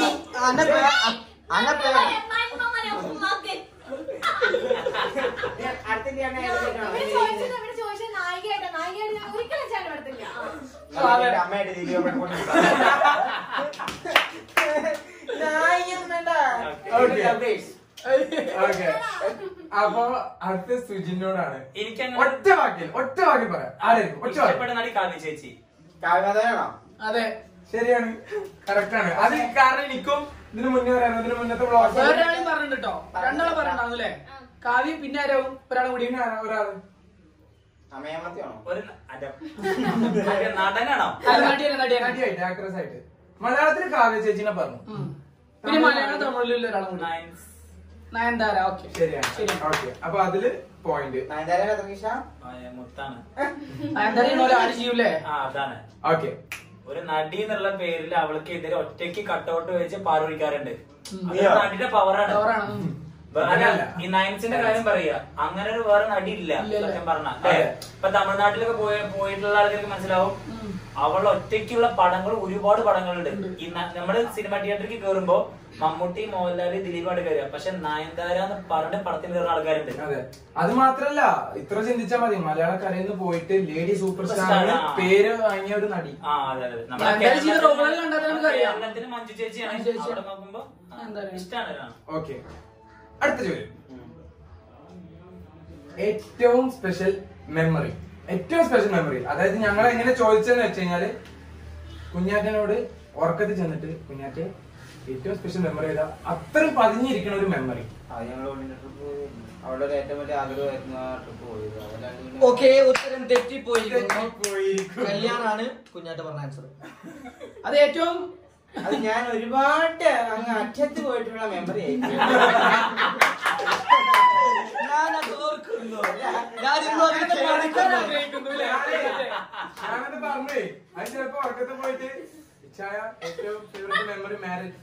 അടുത്തിന്റെ ഇവിടെ ചോദിച്ചത് ഇവിടെ ചോദിച്ചത് നായികയായിട്ടാ. നായികയായിട്ട് ഞാൻ ഒരിക്കലും ചായ പെടത്തില്ല. ആ. അമ്മയായിട്ട് ദീപിക പട്ടു Okay. ഓക്കെ അപ്പൊ അടുത്ത സുജിനോടാണ് എനിക്കങ്ങനെ ഒറ്റ വാക്കിൽ ഒറ്റ വാക്കിൽ പറയാം ആരായിരിക്കും ഒറ്റ വാക്കിൽ ഇഷ്ടപ്പെട്ട നടി കാവ്യ ചേച്ചി കാവ്യനാഥനാണോ അതെ ശരിയാണ് കറക്റ്റ് ആണ് അത് കാരണം എനിക്കും ഇതിന് മുന്നേ പറയാൻ ഇതിന് മുന്നത്തെ ബ്ലോഗ് വേറൊരാളെയും പറഞ്ഞിട്ടുണ്ട് കേട്ടോ രണ്ടാളെ പറഞ്ഞിട്ടുണ്ടാവും അല്ലേ കാവ്യം പിന്നെ ആരാവും ഒരാളും കൂടി ഒരാള് അമ്മയാമത്തെയാണോ ഒരു അല്ല മറ്റേ നടനാണോ അല്ല നടിയാണ് നടിയാണ് നടിയായിട്ട് ആക്ട്രസ് ആയിട്ട് മലയാളത്തിൽ കാവ്യ ചേച്ചിനെ പറഞ്ഞു ഉം. പിന്നെ മലയാളം തമിഴിലുള്ള ഒരാളും കൂടി നയൻസ് നയൻതാര ഓക്കെ ശരിയാണ് ശരി. ഓക്കെ അപ്പൊ അതില് പോയിന്റ് നയൻതാര എത്ര ഇഷ്ട മുത്താണ് നയൻതാര ആര് ചെയ്യൂലേ ആ അതാണ് ഓക്കെ ഒരു നടി എന്നുള്ള പേരിൽ അവൾക്കെതിരെ ഒറ്റയ്ക്ക് കട്ടൗട്ട് വെച്ച് പാറൊഴിക്കാറുണ്ട് ഉം. അത് നടിയുടെ പവറാണ് ഡോറാണ് ഉം. വേറെ ഈ നയൻസിന്റെ കാര്യം പറയാ അങ്ങനെ ഒരു വേറെ നടി ഇല്ല ഇല്ല, ഇല്ല. സത്യം പറഞ്ഞ അല്ലേ ഇപ്പൊ തമിഴ്നാട്ടിലൊക്കെ പോയ പോയിട്ടുള്ള ആൾക്കാർക്ക് മനസ്സിലാവും ഉം. അവൾ ഒറ്റയ്ക്കുള്ള പടങ്ങൾ ഒരുപാട് പടങ്ങളുണ്ട് ഈ ന- നമ്മുടെ സിനിമ തിയേറ്ററിൽ കയറുമ്പോ മമ്മൂട്ടി മോഹൻലാല് ദിലീപാണ് കയറുക പക്ഷെ നയൻതാര എന്ന് പറഞ്ഞ പടത്തിൽ കയറുന്ന ആൾക്കാരുണ്ട് അതെ അത് മാത്രല്ല ഇത്ര ചിന്തിച്ചാ മതി മലയാളക്കരയിൽ നിന്ന് പോയിട്ട് ലേഡി സൂപ്പർ Superstar, സ്റ്റാറിന് ആ. പേര് വാങ്ങിയ ഒരു നടി ആ അതെ അതെ നയൻതാര ചെയ്ത റോളുകൾ കണ്ടാൽ നമുക്ക് അറിയാം. കേരളത്തിന് മഞ്ജു ചേച്ചിയാണ് മഞ്ജു ചേച്ചി. അവിടെ നോക്കുമ്പോ നയൻതാര. ഇഷ്ടമാണ് ഓക്കെ അടുത്ത ചോദ്യം ഏറ്റവും സ്പെഷ്യൽ മെമ്മറി ഏറ്റവും സ്പെഷ്യൽ മെമ്മറി അതായത് ഞങ്ങൾ എങ്ങനെ ചോദിച്ചതെന്ന് വെച്ച് കഴിഞ്ഞാല് കുഞ്ഞാറ്റനോട് ഉറക്കത്തിൽ ചെന്നിട്ട് കുഞ്ഞാറ്റെ ഏറ്റവും സ്പെഷ്യൽ മെമ്മറി ഏതാ അത്രയും പതിഞ്ഞിരിക്കുന്ന ഒരു മെമ്മറി അത് ഞങ്ങൾ ട്രിപ്പ് അവളുടെ ഒരു ഏറ്റവും വലിയ ആഗ്രഹമായിരുന്നു ആ ട്രിപ്പ് പോയത് അതല്ലാണ്ട് പിന്നെ- ഓക്കെ ഉത്തരം തെറ്റിപ്പോയി കല്യാണാണ് കുഞ്ഞാറ്റ പറഞ്ഞ ആൻസർ അത് ഏറ്റവും അത് ഞാൻ ഒരുപാട് അങ്ങ് അറ്റത്ത് പോയിട്ടുള്ള മെമ്മറി ആയിരിക്കും ഞാനത് ഓർക്കുന്നു ഞാൻ ഇന്നും അതിനെ പഠിക്കാൻ ആഗ്രഹിക്കുന്നു അല്ലേ? ഞാനത് പറഞ്ഞേ അത് ചിലപ്പോ ഉറക്കത്തിൽ പോയിട്ട് ഇച്ഛായ ഏറ്റവും ഫേവറേറ്റ് മെമ്മറി മാരേജ്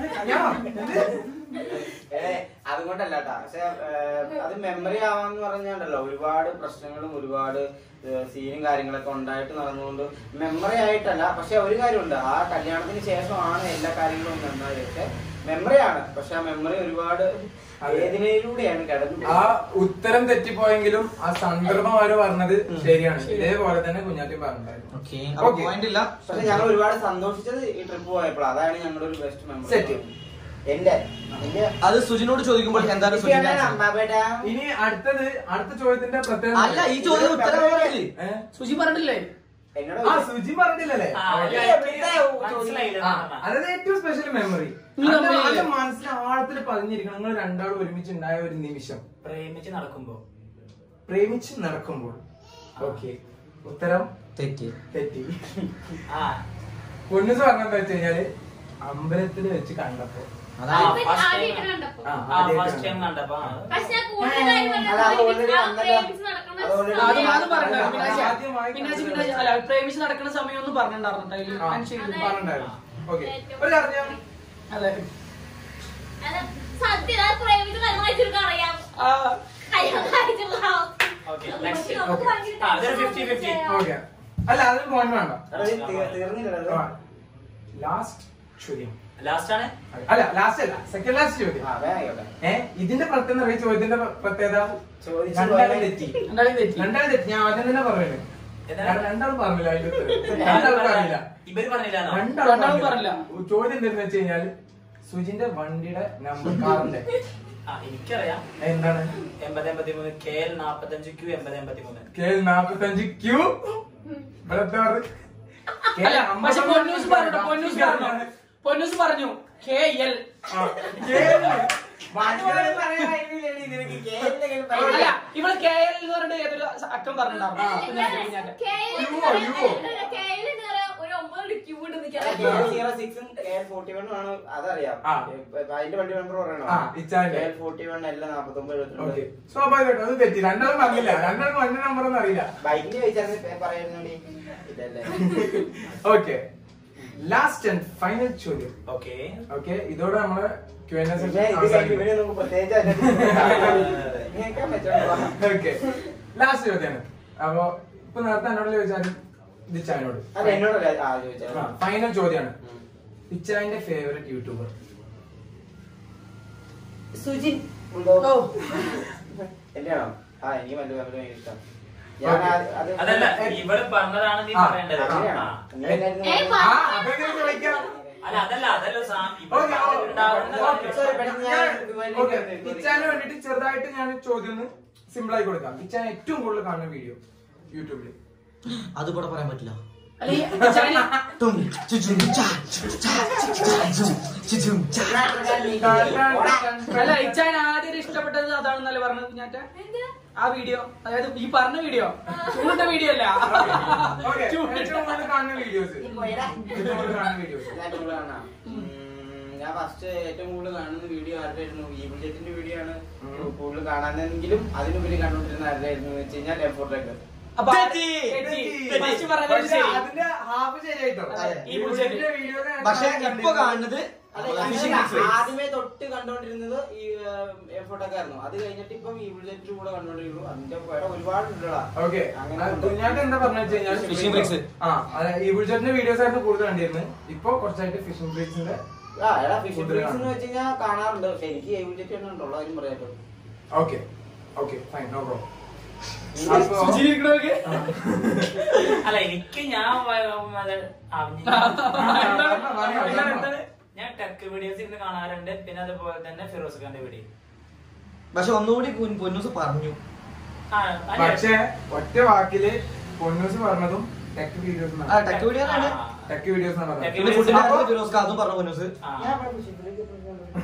ഏ അതുകൊണ്ടല്ല കേട്ടാ പക്ഷെ അത് മെമ്മറി ആവാന്ന് പറഞ്ഞാണ്ടല്ലോ ഒരുപാട് പ്രശ്നങ്ങളും ഒരുപാട് സീനും കാര്യങ്ങളൊക്കെ ഉണ്ടായിട്ട് നടന്നുകൊണ്ട് മെമ്മറി ആയിട്ടല്ല പക്ഷെ ഒരു കാര്യമുണ്ട് ആ കല്യാണത്തിന് ശേഷമാണ് എല്ലാ കാര്യങ്ങളും നന്നായി പക്ഷെ മെമ്മറി ആണ് പക്ഷെ ആ മെമ്മറി ഒരുപാട് വേദനയിലൂടെയാണ് കടന്നു ആ ഉത്തരം തെറ്റിപ്പോയെങ്കിലും ആ സന്ദർഭം അവര് പറഞ്ഞത് ശരിയാണ് ഇതേപോലെ തന്നെ കുഞ്ഞാറ്റി പറഞ്ഞിട്ടുണ്ടായിരുന്നു ഓക്കെ അപ്പൊ Okay. പോയിന്റ് ഇല്ല പക്ഷെ ഞങ്ങൾ ഒരുപാട് സന്തോഷിച്ചത് ഈ ട്രിപ്പ് പോയപ്പോൾ അതാണ് ഞങ്ങളുടെ ഒരു ബെസ്റ്റ് Set. മെമ്മറി എന്റെ എന്റെ അത് സുജിനോട് ചോദിക്കുമ്പോൾ എന്താണ് സുജിന്റെ answer? അമ്മാബേട്ടാ ഇനി അടുത്തത് അടുത്ത ചോദ്യത്തിന്റെ പ്രത്യേകത അല്ല ഈ ചോദ്യം ഉത്തരം പറഞ്ഞില്ലേ? ഏ? സുജി പറഞ്ഞിട്ടില്ലേ എന്നോട് ആ സുജി പറഞ്ഞില്ലല്ലേ ആ, അല്ല, എവിടുത്തെ മനസ്സിലായില്ല ആ, അതായത് ഏറ്റവും സ്പെഷ്യൽ മെമ്മറി നിങ്ങൾ തമ്മിൽ അത് മനസ്സിൽ ആഴത്തിൽ പതിഞ്ഞിരിക്കണം നിങ്ങൾ രണ്ടാളും ഒരുമിച്ച് ഉണ്ടായ ഒരു നിമിഷം പ്രേമിച്ച് നടക്കുമ്പോ പ്രേമിച്ച് നടക്കുമ്പോൾ ഓക്കെ ഉത്തരം തെറ്റി തെറ്റി ആ പൊന്നുസ് പറഞ്ഞെന്താ വെച്ച് കഴിഞ്ഞാല് അമ്പലത്തിൽ വെച്ച് കണ്ടപ്പോ അതാണ് ഇപ്പൊ first time. ആദ്യമായിട്ട് കണ്ടപ്പോ. ആ, ആ ആദ്യമായിട്ട് ഫസ്റ്റ് ടൈം കണ്ടപ്പോ. കണ്ടപ്പോ ആ. പക്ഷെ ഞാൻ കൂടുതൽ കാര്യം അത് അത് already പറഞ്ഞത് ആ വന്നല്ലോ. പ്രേമിച്ച് നടക്കുന്ന അത് already അത് സമയം. അത് പറഞ്ഞിട്ടുണ്ടായിരുന്നു മിനാജി ആദ്യമായി മിനാജി മിനാജി അല്ല പ്രേമിച്ച് നടക്കുന്ന സമയം ഒന്നും പറഞ്ഞിട്ടുണ്ടായിരുന്നു അതില് ആ, മെൻഷൻ ചെയ്തു. പറഞ്ഞിട്ടുണ്ടായിരുന്നു ഓക്കെ ഒരു കാര്യം അതെ അത് സത്യം അത് പ്രേമിച്ച് കല്യാണം കഴിച്ചവർക്ക് അറിയാം ആ, കല്യാണം കഴിച്ചുള്ള Okay, next. നമുക്ക് ഭയങ്കര ആ, അതൊരു tension 50-50. ആണ്. ഓക്കെ അല്ല അതിന് പോയിന്റ് വേണ്ട എടാ, ഇത് തീ- തീർന്നില്ലല്ലോ ലാസ്റ്റ് ചോദ്യം ലാസ്റ്റ് ആണ് അല്ല ലാസ്റ്റ് അല്ല സെക്കൻഡ് ലാസ്റ്റ് ചോദ്യം ആ വേഗം ആയിക്കോട്ടെ. ഏ ഇതിന്റെ പ്രത്യേകത അറിയാം ചോദ്യത്തിന്റെ പ്രത്യേകത ചോദിച്ചു രണ്ടാളും പോയാൽ തെറ്റി രണ്ടാളും തെറ്റി രണ്ടാളും തെറ്റി ഞാൻ ആദ്യം തന്നെ പറഞ്ഞു എന്താണ്? രണ്ടാളും പറഞ്ഞില്ല അതിന്റെ ഉത്തരം രണ്ടാളും പറഞ്ഞില്ല ഇവര് പറഞ്ഞില്ലാന്നോ രണ്ടാളും രണ്ടാളും പറഞ്ഞില്ല പറഞ്ഞില്ല. ചോദ്യം എന്താണെന്ന് വെച്ച് കഴിഞ്ഞാല് സുജിന്റെ വണ്ടിയുടെ നമ്പർ കാറിന്റെ ആ എനിക്കറിയാം എന്താണ് എൺപത് എൺപത്തി മൂന്ന് കെ എൽ നാപ്പത്തഞ്ച് ക്യൂ എൺപത് എൺപത്തി മൂന്ന് കെ നാപ്പത്തഞ്ച് ക്യൂ ഇവിടെ എന്താ പറഞ്ഞത്? കെ അല്ല പക്ഷെ അമ്പത്തൊമ്പത് പൊന്നൂസ് പറഞ്ഞു പൊന്നൂസ് പറഞ്ഞു പൊന്നൂസ് പറഞ്ഞു കെ എൽ ആ, കെ ഭയങ്കര പറയാൻ കഴിയില്ലടി നിനക്ക് കേരളത്തിൽ അല്ല പറയാൻ ഇവള് കെ എൽ എന്ന് പറഞ്ഞിട്ട് ഏതൊരു അക്കം പറഞ്ഞിട്ടുണ്ടായിരുന്നു കുഞ്ഞാറ്റ, കുഞ്ഞാറ്റ. ഒരു ഒമ്പത് ക്യൂ ഉണ്ട് നിൽക്കാൻ സീറോ സിക്സും കെ എൽ ഫോർട്ടി വണ്ണും ആണ് അതറിയാം ആ. അതിന്റെ വണ്ടി നമ്പർ പറയണോ ആ, ഇച്ചാന്റെ. കെ എൽ ഫോർട്ടി വൺ എല്ലാം നാപ്പത്തൊമ്പത് ഓക്കെ എഴുപത്തിരണ്ട് സ്വാഭാവികമായിട്ടും അത് തെറ്റി രണ്ടാളും പറഞ്ഞില്ല രണ്ടാളും വണ്ടി നമ്പർ ഒന്നും അറിയില്ല ബൈക്കിന്റെ ചോദിച്ചാൽ പറയുന്നുണ്ട് ഇതല്ലേ ഓക്കെ ലാസ്റ്റ് ആൻഡ് ഫൈനൽ ചോദ്യം ഓക്കെ ഓക്കെ ഇതോടെ നമ്മള് ക്യു എൻ എസ് പിന്നെ ഇത് കഴിഞ്ഞ് ഇവരെ നമുക്ക് പ്രത്യേകിച്ച് അതിനകത്ത് കേൾക്കാൻ പറ്റുള്ളൂ ഓക്കെ ലാസ്റ്റ് ചോദ്യമാണ് അപ്പൊ ഇപ്പൊ നേരത്തെ എന്നോട് ചോദിച്ചാലും ദിച്ചാനോട് അത് എന്നോടല്ല ആ ചോദിച്ചത് ഫൈനൽ ചോദ്യമാണ് ഇച്ചാന്റെ ഫേവറേറ്റ് യൂട്യൂബർ സുജിൻ ഉണ്ടോ എന്റെയാണോ ആ എനിക്ക് മല്ലു ഫാമിലി ഭയങ്കര ഇഷ്ടം ഞാൻ ആ- അത് അതല്ല ഇവള് പറഞ്ഞതാണ് നീ ആ, പറയേണ്ടത് അങ്ങനെയാണോ? ആ. നീ എല്ലാവരും ഏ, നോക്ക്. ആ അതെങ്ങനെ ചോദിക്കാം അല്ല അതല്ല അതല്ല സാം ഇവള് ഓക്കെ പറഞ്ഞിട്ടുണ്ടാവുന്ന sorry, പെട്ടെന്ന് ഞാൻ ഇതുപോലെ ഓക്കെ ഇങ്ങനെ ഇച്ചാന് വേണ്ടിട്ട് ചെറുതായിട്ട് ഞാൻ ചോദ്യം ഒന്ന് സിമ്പിൾ ആയി കൊടുക്കാം ഇച്ചാൻ ഏറ്റവും കൂടുതൽ കാണുന്ന വീഡിയോ യൂട്യൂബില് അത് ഇവിടെ പറയാൻ പറ്റില്ല അല്ല, ഈ ഇച്ചാന് ടും, ചുചും, ചാ, ചു, ചാ, ചു, ചാ, ചു, ചുചും, ചാ. അല്ല ഇച്ചാൻ ആദ്യം ഇഷ്ടപ്പെട്ടത് അതാണെന്നല്ലേ പറഞ്ഞത് കുഞ്ഞാറ്റ ആ വീഡിയോ അതായത് ഈ പറഞ്ഞ വീഡിയോ ചൂണ്ട വീഡിയോ അല്ല ഓക്കെ ചൂണ്ട ഏറ്റവും കൂടുതൽ കാണുന്ന വീഡിയോസ് ഏറ്റവും കൂടുതൽ കാണുന്ന വീഡിയോസ് ഞാൻ കൂടുതൽ കാണാം. ഉം, ഞാൻ ഫസ്റ്റ് ഏറ്റവും കൂടുതൽ കാണുന്ന വീഡിയോ ആരുടെയായിരുന്നു ഈ ബുള്ളറ്റിന്റെ വീഡിയോ ആണ് കൂടുതൽ കാണാനെങ്കിലും അതിനുപരി കണ്ടുകൊണ്ടിരുന്ന ആരുടെയായിരുന്നു വെച്ച് കഴിഞ്ഞാൽ എഫോർട്ടൊക്കെ അപ്പൊ തെറ്റി. തെറ്റി. ഫസ്റ്റ് പറഞ്ഞത് ശരി അതിന്റെ ഹാഫ് ശരിയായിട്ടോ അതെ. ഈ ബുള്ളറ്റിന്റെ വീഡിയോ പക്ഷെ ഇപ്പൊ കാണുന്നത് ഫിഷിംഗ് ട്രിക്സ് ആദ്യമേ തൊട്ട് കണ്ടോണ്ടിരുന്നത് ഈ എഫോർട്ടൊക്കെ ആയിരുന്നു അത് കഴിഞ്ഞിട്ട് ഇപ്പം ഈ ബുള്ളറ്റിന്റെ കൂടെ കണ്ടോണ്ടിരുന്നു അതിന്റെ വേറെ ഒരുപാട് ഉണ്ടടാ ഓക്കെ അങ്ങനെ കുഞ്ഞാട്ട് എന്താ പറഞ്ഞു വെച്ച് കഴിഞ്ഞാൽ Fishing tricks. ആ അതെ ഈ ബുൾജറ്റിന്റെ വീഡിയോസ് ആയിരുന്നു കൂടുതൽ കണ്ടിരുന്നത് ഇപ്പൊ കുറച്ചായിട്ട് ഫിഷിംഗ് ട്രിക്സിന്റെ ആ എടാ ഫിഷിംഗ് കൂടുതൽ ട്രിക്സ് എന്ന് വെച്ച് കഴിഞ്ഞാൽ കാണാറുണ്ട് പക്ഷെ എനിക്ക് ഈ ബുള്ളറ്റ് തന്നെ ഉണ്ടല്ലോ അതിനും പറയാട്ടോ okay okay fine no problem സുചിരിക്കണമൊക്കെ അല്ല എനിക്ക് ഞാൻ വ- അത് ആ, ഞാൻ ടെക് വീഡിയോസ് ഇരുന്ന് കാണാറുണ്ട് പിന്നെ അതുപോലെ തന്നെ ഫിറോസ് ഖാന്റെ വീഡിയോ പക്ഷെ ഒന്നുകൂടി കുൻ- പൊന്നൂസ് പറഞ്ഞു ആ അല്ല, പക്ഷെ ഒറ്റ വാക്കില് പൊന്നൂസ് പറഞ്ഞതും ടെക് വീഡിയോസ് ആ ടെക് വീഡിയോ ആണ് ആ, ടെക് വീഡിയോസ് Tech പറഞ്ഞത് പിന്നെ ഫുഡിന്റെ കാര്യത്തിൽ ഫിറോസ്ക്ക് അതും പറഞ്ഞു പൊന്നൂസ് ആ. ഞാൻ ഇവിടെ fishing trick ഒക്കെ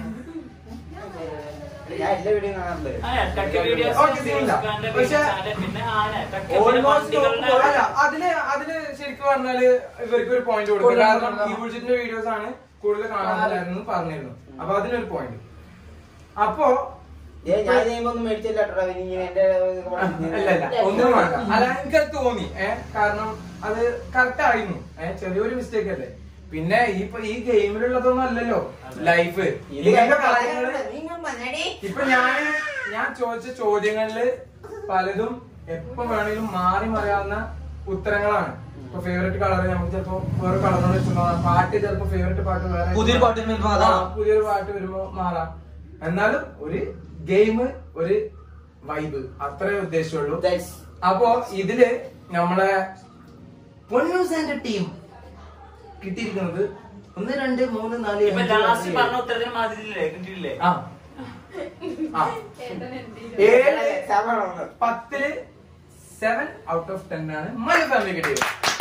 ഞാൻ എല്ലാ വീഡിയോ കാണാറുണ്ട് ആ, ടെക് വീഡിയോസ് Okay, ശരിയില്ല. ഫിറോസ് ഖാന്റെ പക്ഷെ ചാനൽ പിന്നെ ആന ടെക് Almost വണ്ടികളുടെ അല്ല അതില് അതില് ശരിക്കും പറഞ്ഞാല് ഇവർക്ക് ഒരു പോയിന്റ് കൊടുക്കും കാരണം ഈ ബുൾജറ്റിന്റെ വീഡിയോസ് ആണ് കൂടുതൽ കാണാറുണ്ടായിരുന്നു പറഞ്ഞിരുന്നു അപ്പൊ അതിനൊരു പോയിന്റ് അപ്പോ ഏ, ഞാൻ ചെയ്യുമ്പോ ഒന്നും മേടിച്ചില്ല കേട്ടോ ഇങ്ങനെ എന്റെ ഇതൊക്കെ പറഞ്ഞ് അല്ല അല്ല ഒന്നും വേണ്ട അല്ല എനിക്കത് തോന്നി ഏ കാരണം അത് കറക്റ്റ് ആയിരുന്നു ഏ ചെറിയൊരു മിസ്റ്റേക്ക് അല്ലേ പിന്നെ ഈ ഇപ്പൊ ഈ ഗെയിമിലുള്ളതൊന്നും അല്ലല്ലോ ലൈഫ് ഇത് ഇങ്ങനത്തെ കഴിഞ്ഞ കാര്യങ്ങള് നിങ്ങൾ മലയാളി ഇപ്പൊ ഞാൻ ഞാൻ ചോദിച്ച ചോദ്യങ്ങളില് പലതും എപ്പോ വേണേലും മാറി മറിയാവുന്ന ഉത്തരങ്ങളാണ് ഇപ്പൊ ഫേവറേറ്റ് കളർ നമുക്ക് ചിലപ്പോ വേറെ കളറിനോട് വെച്ചിട്ടുണ്ടാവാം പാട്ട് ചിലപ്പോ ഫേവറേറ്റ് പാട്ട് വേറെ പുതിയൊരു പാട്ട് വരുമ്പോ ആ, അതാ. പുതിയൊരു പാട്ട് വരുമ്പോ മാറാം എന്നാലും ഒരു ഗെയിം ഒരു വൈബ് അത്രേ ഉദ്ദേശിച്ചുള്ളൂ That's- അപ്പോ ഇതില് നമ്മളെ പൊന്നൂസാന്റെ ടീം കിട്ടിയിരിക്കുന്നത് ഒന്ന് രണ്ട് മൂന്ന് നാല് ഇപ്പൊ അഞ്ച്, ലാസ്റ്റ് ആറ്, പറഞ്ഞ ഉത്തരത്തിന് മാതിരില്ലേ കിട്ടിയില്ലേ ആ ആ ഏഴ് exam ആണോ ഒന്ന്? പത്തില് സെവൻ ഔട്ട് ഓഫ് ടെൻ ആണ് മൈ ഫാമിലി കിട്ടിയത്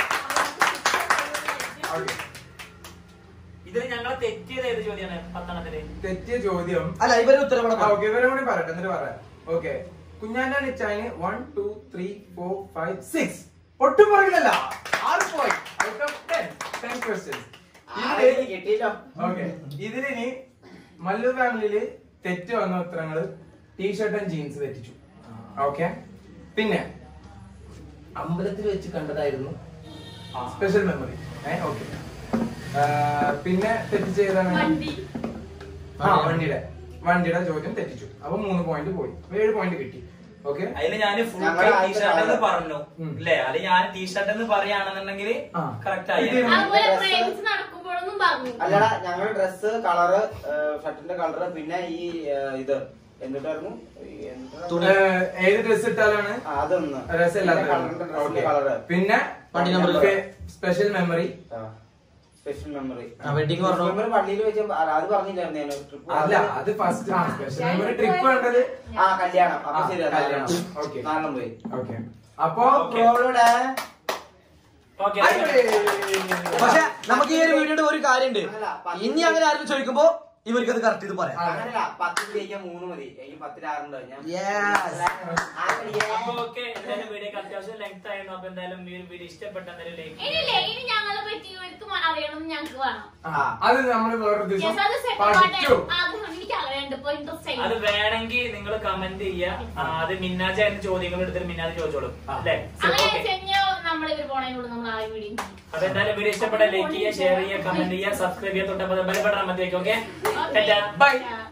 Okay. ഇതിൽ ഞങ്ങളെ തെറ്റിയത് ഏത് ചോദ്യമാണ് പത്തെണ്ണത്തില് തെറ്റിയ ചോദ്യം അല്ല ഇവര് ഉത്തരം കൂടെ പറഞ്ഞു. ഓക്കെ ഇവരെ കൂടി പറയട്ടെ എന്നിട്ട് പറയാം ഓക്കെ കുഞ്ഞാന്റെ നിച്ചായിന് one two three four five six ഒട്ടും പറയില്ലല്ല ആറ് point out of ten ten questions ആരെ എനിക്ക് കിട്ടിയില്ലോ ഓക്കെ ഇതിലിനി മല്ലു ഫാമിലിയില് തെറ്റ് വന്ന ഉത്തരങ്ങള് ടീഷർട്ട് ആൻഡ് ജീൻസ് തെറ്റിച്ചു ഓക്കെ പിന്നെ അമ്പലത്തിൽ വെച്ച് കണ്ടതായിരുന്നു സ്പെഷ്യൽ മെമ്മറി ഏ ഓക്കെ പിന്നെ തെറ്റിച്ച് ഏതാണ് വണ്ടി ആ വണ്ടിയുടെ വണ്ടിയുടെ ചോദ്യം തെറ്റിച്ചു അപ്പൊ മൂന്ന് പോയിന്റ് പോയി ഏഴ് പോയിന്റ് കിട്ടി ഓക്കെ അതില് ഞാൻ ഫുൾ ഞങ്ങള് ടീഷർട്ട് എന്ന് ആദ്യത്തെ പറഞ്ഞു ഉം. അല്ലേ അത് ഞാൻ ടീഷർട്ട് എന്ന് പറയുകയാണെന്നുണ്ടെങ്കിൽ ആ. കറക്റ്റ് ആയി ഇത് അതുപോലെ ഫ്രണ്ട്സ് നടക്കുമ്പോഴൊന്നും പറഞ്ഞു അല്ലടാ ഞങ്ങൾ ഡ്രസ് കളറ് ഷർട്ടിന്റെ കളറ് പിന്നെ ഈ ഏ, ഇത് എന്തിട്ടായിരുന്നു ഈ എന്തിട്ടാ? ഏഹ്, ഏത് ഡ്രസ് ഇട്ടാലാണ് ആ, അതൊന്ന് രസമില്ലാത്ത പിന്നെ കളറിന്റെ ഡ്രസ്സിന്റെ കളറ് പിന്നെ വണ്ടി number special memory special memory ആ, wedding പറഞ്ഞു. മെമ്മറി പള്ളിയിൽ വെച്ച അത് പറഞ്ഞില്ലായിരുന്നു ഞാൻ ട്രിപ്പ് അല്ല അത് ഫസ്റ്റ് ആ സ്പെഷ്യൽ മെമ്മറി ട്രിപ്പ് വേണ്ടത് ആ കല്യാണം അപ്പൊ ആ, ശരി കല്യാണം. Okay. നാളെ പോയി ഓക്കെ അപ്പൊ ബ്രോയുടെ ഓക്കെ പക്ഷെ നമുക്ക് ഈ ഒരു വീഡിയോയുടെ ഒരു കാര്യമുണ്ട് ഇനി അങ്ങനെ ആരും ചോദിക്കുമ്പോ ഇവർക്ക് അത് കറക്റ്റ് ഇത് പറയാം അങ്ങനല്ല പത്തിൽ ജയിക്കാൻ മൂന്ന് മതി എനിക്ക് പത്തിൽ ആറുണ്ട് ഞാൻ Yes. അപ്പൊ ഓക്കെ എന്തായാലും വീഡിയോ അത്യാവശ്യം ലെങ്ത് ആയിരുന്നു അപ്പൊ എന്തായാലും ഈ ഒരു വീഡിയോ ഇഷ്ടപ്പെട്ട എന്തായാലും ലൈക്ക് ഇനിയില്ലേ ഇനി ഞങ്ങളെ പറ്റി ഇവർക്ക് അറിയണം എന്ന് ഞങ്ങൾക്ക് വേണം ആ, അത് നമ്മൾ വേറൊരു ദിവസം Yes, അത് separate പഠിച്ചു ആഗ്രഹം എനിക്ക് അറിയണ്ട് ഇപ്പൊ ഇൻട്രസ്റ്റ് അത് ആയി വേണമെങ്കിൽ നിങ്ങൾ കമന്റ് ചെയ്യുക ആ, അത് മിന്നാജ് ആയിരുന്നു ചോദ്യങ്ങൾ എടുത്തിട്ട് മിന്നാജ് ചോദിച്ചോളും അല്ലേ അങ്ങനെ ഓക്കെ ചെഞ്ഞോ നമ്മൾ ഇവർ പോണതിനോട് നമ്മൾ ആ വീഡിയോ അപ്പൊ എന്തായാലും വീഡിയോ ഇഷ്ടപ്പെട്ട ലൈക്ക് ചെയ്യുക ഷെയർ ചെയ്യുക കമന്റ് ചെയ്യുക സബ്സ്ക്രൈബ് ചെയ്യുക തൊട്ടപ്പോൾ ബെൽ ബട്ടൺ അമർത്തി വെക്കുക ഓക്കെ ബൈ Yeah.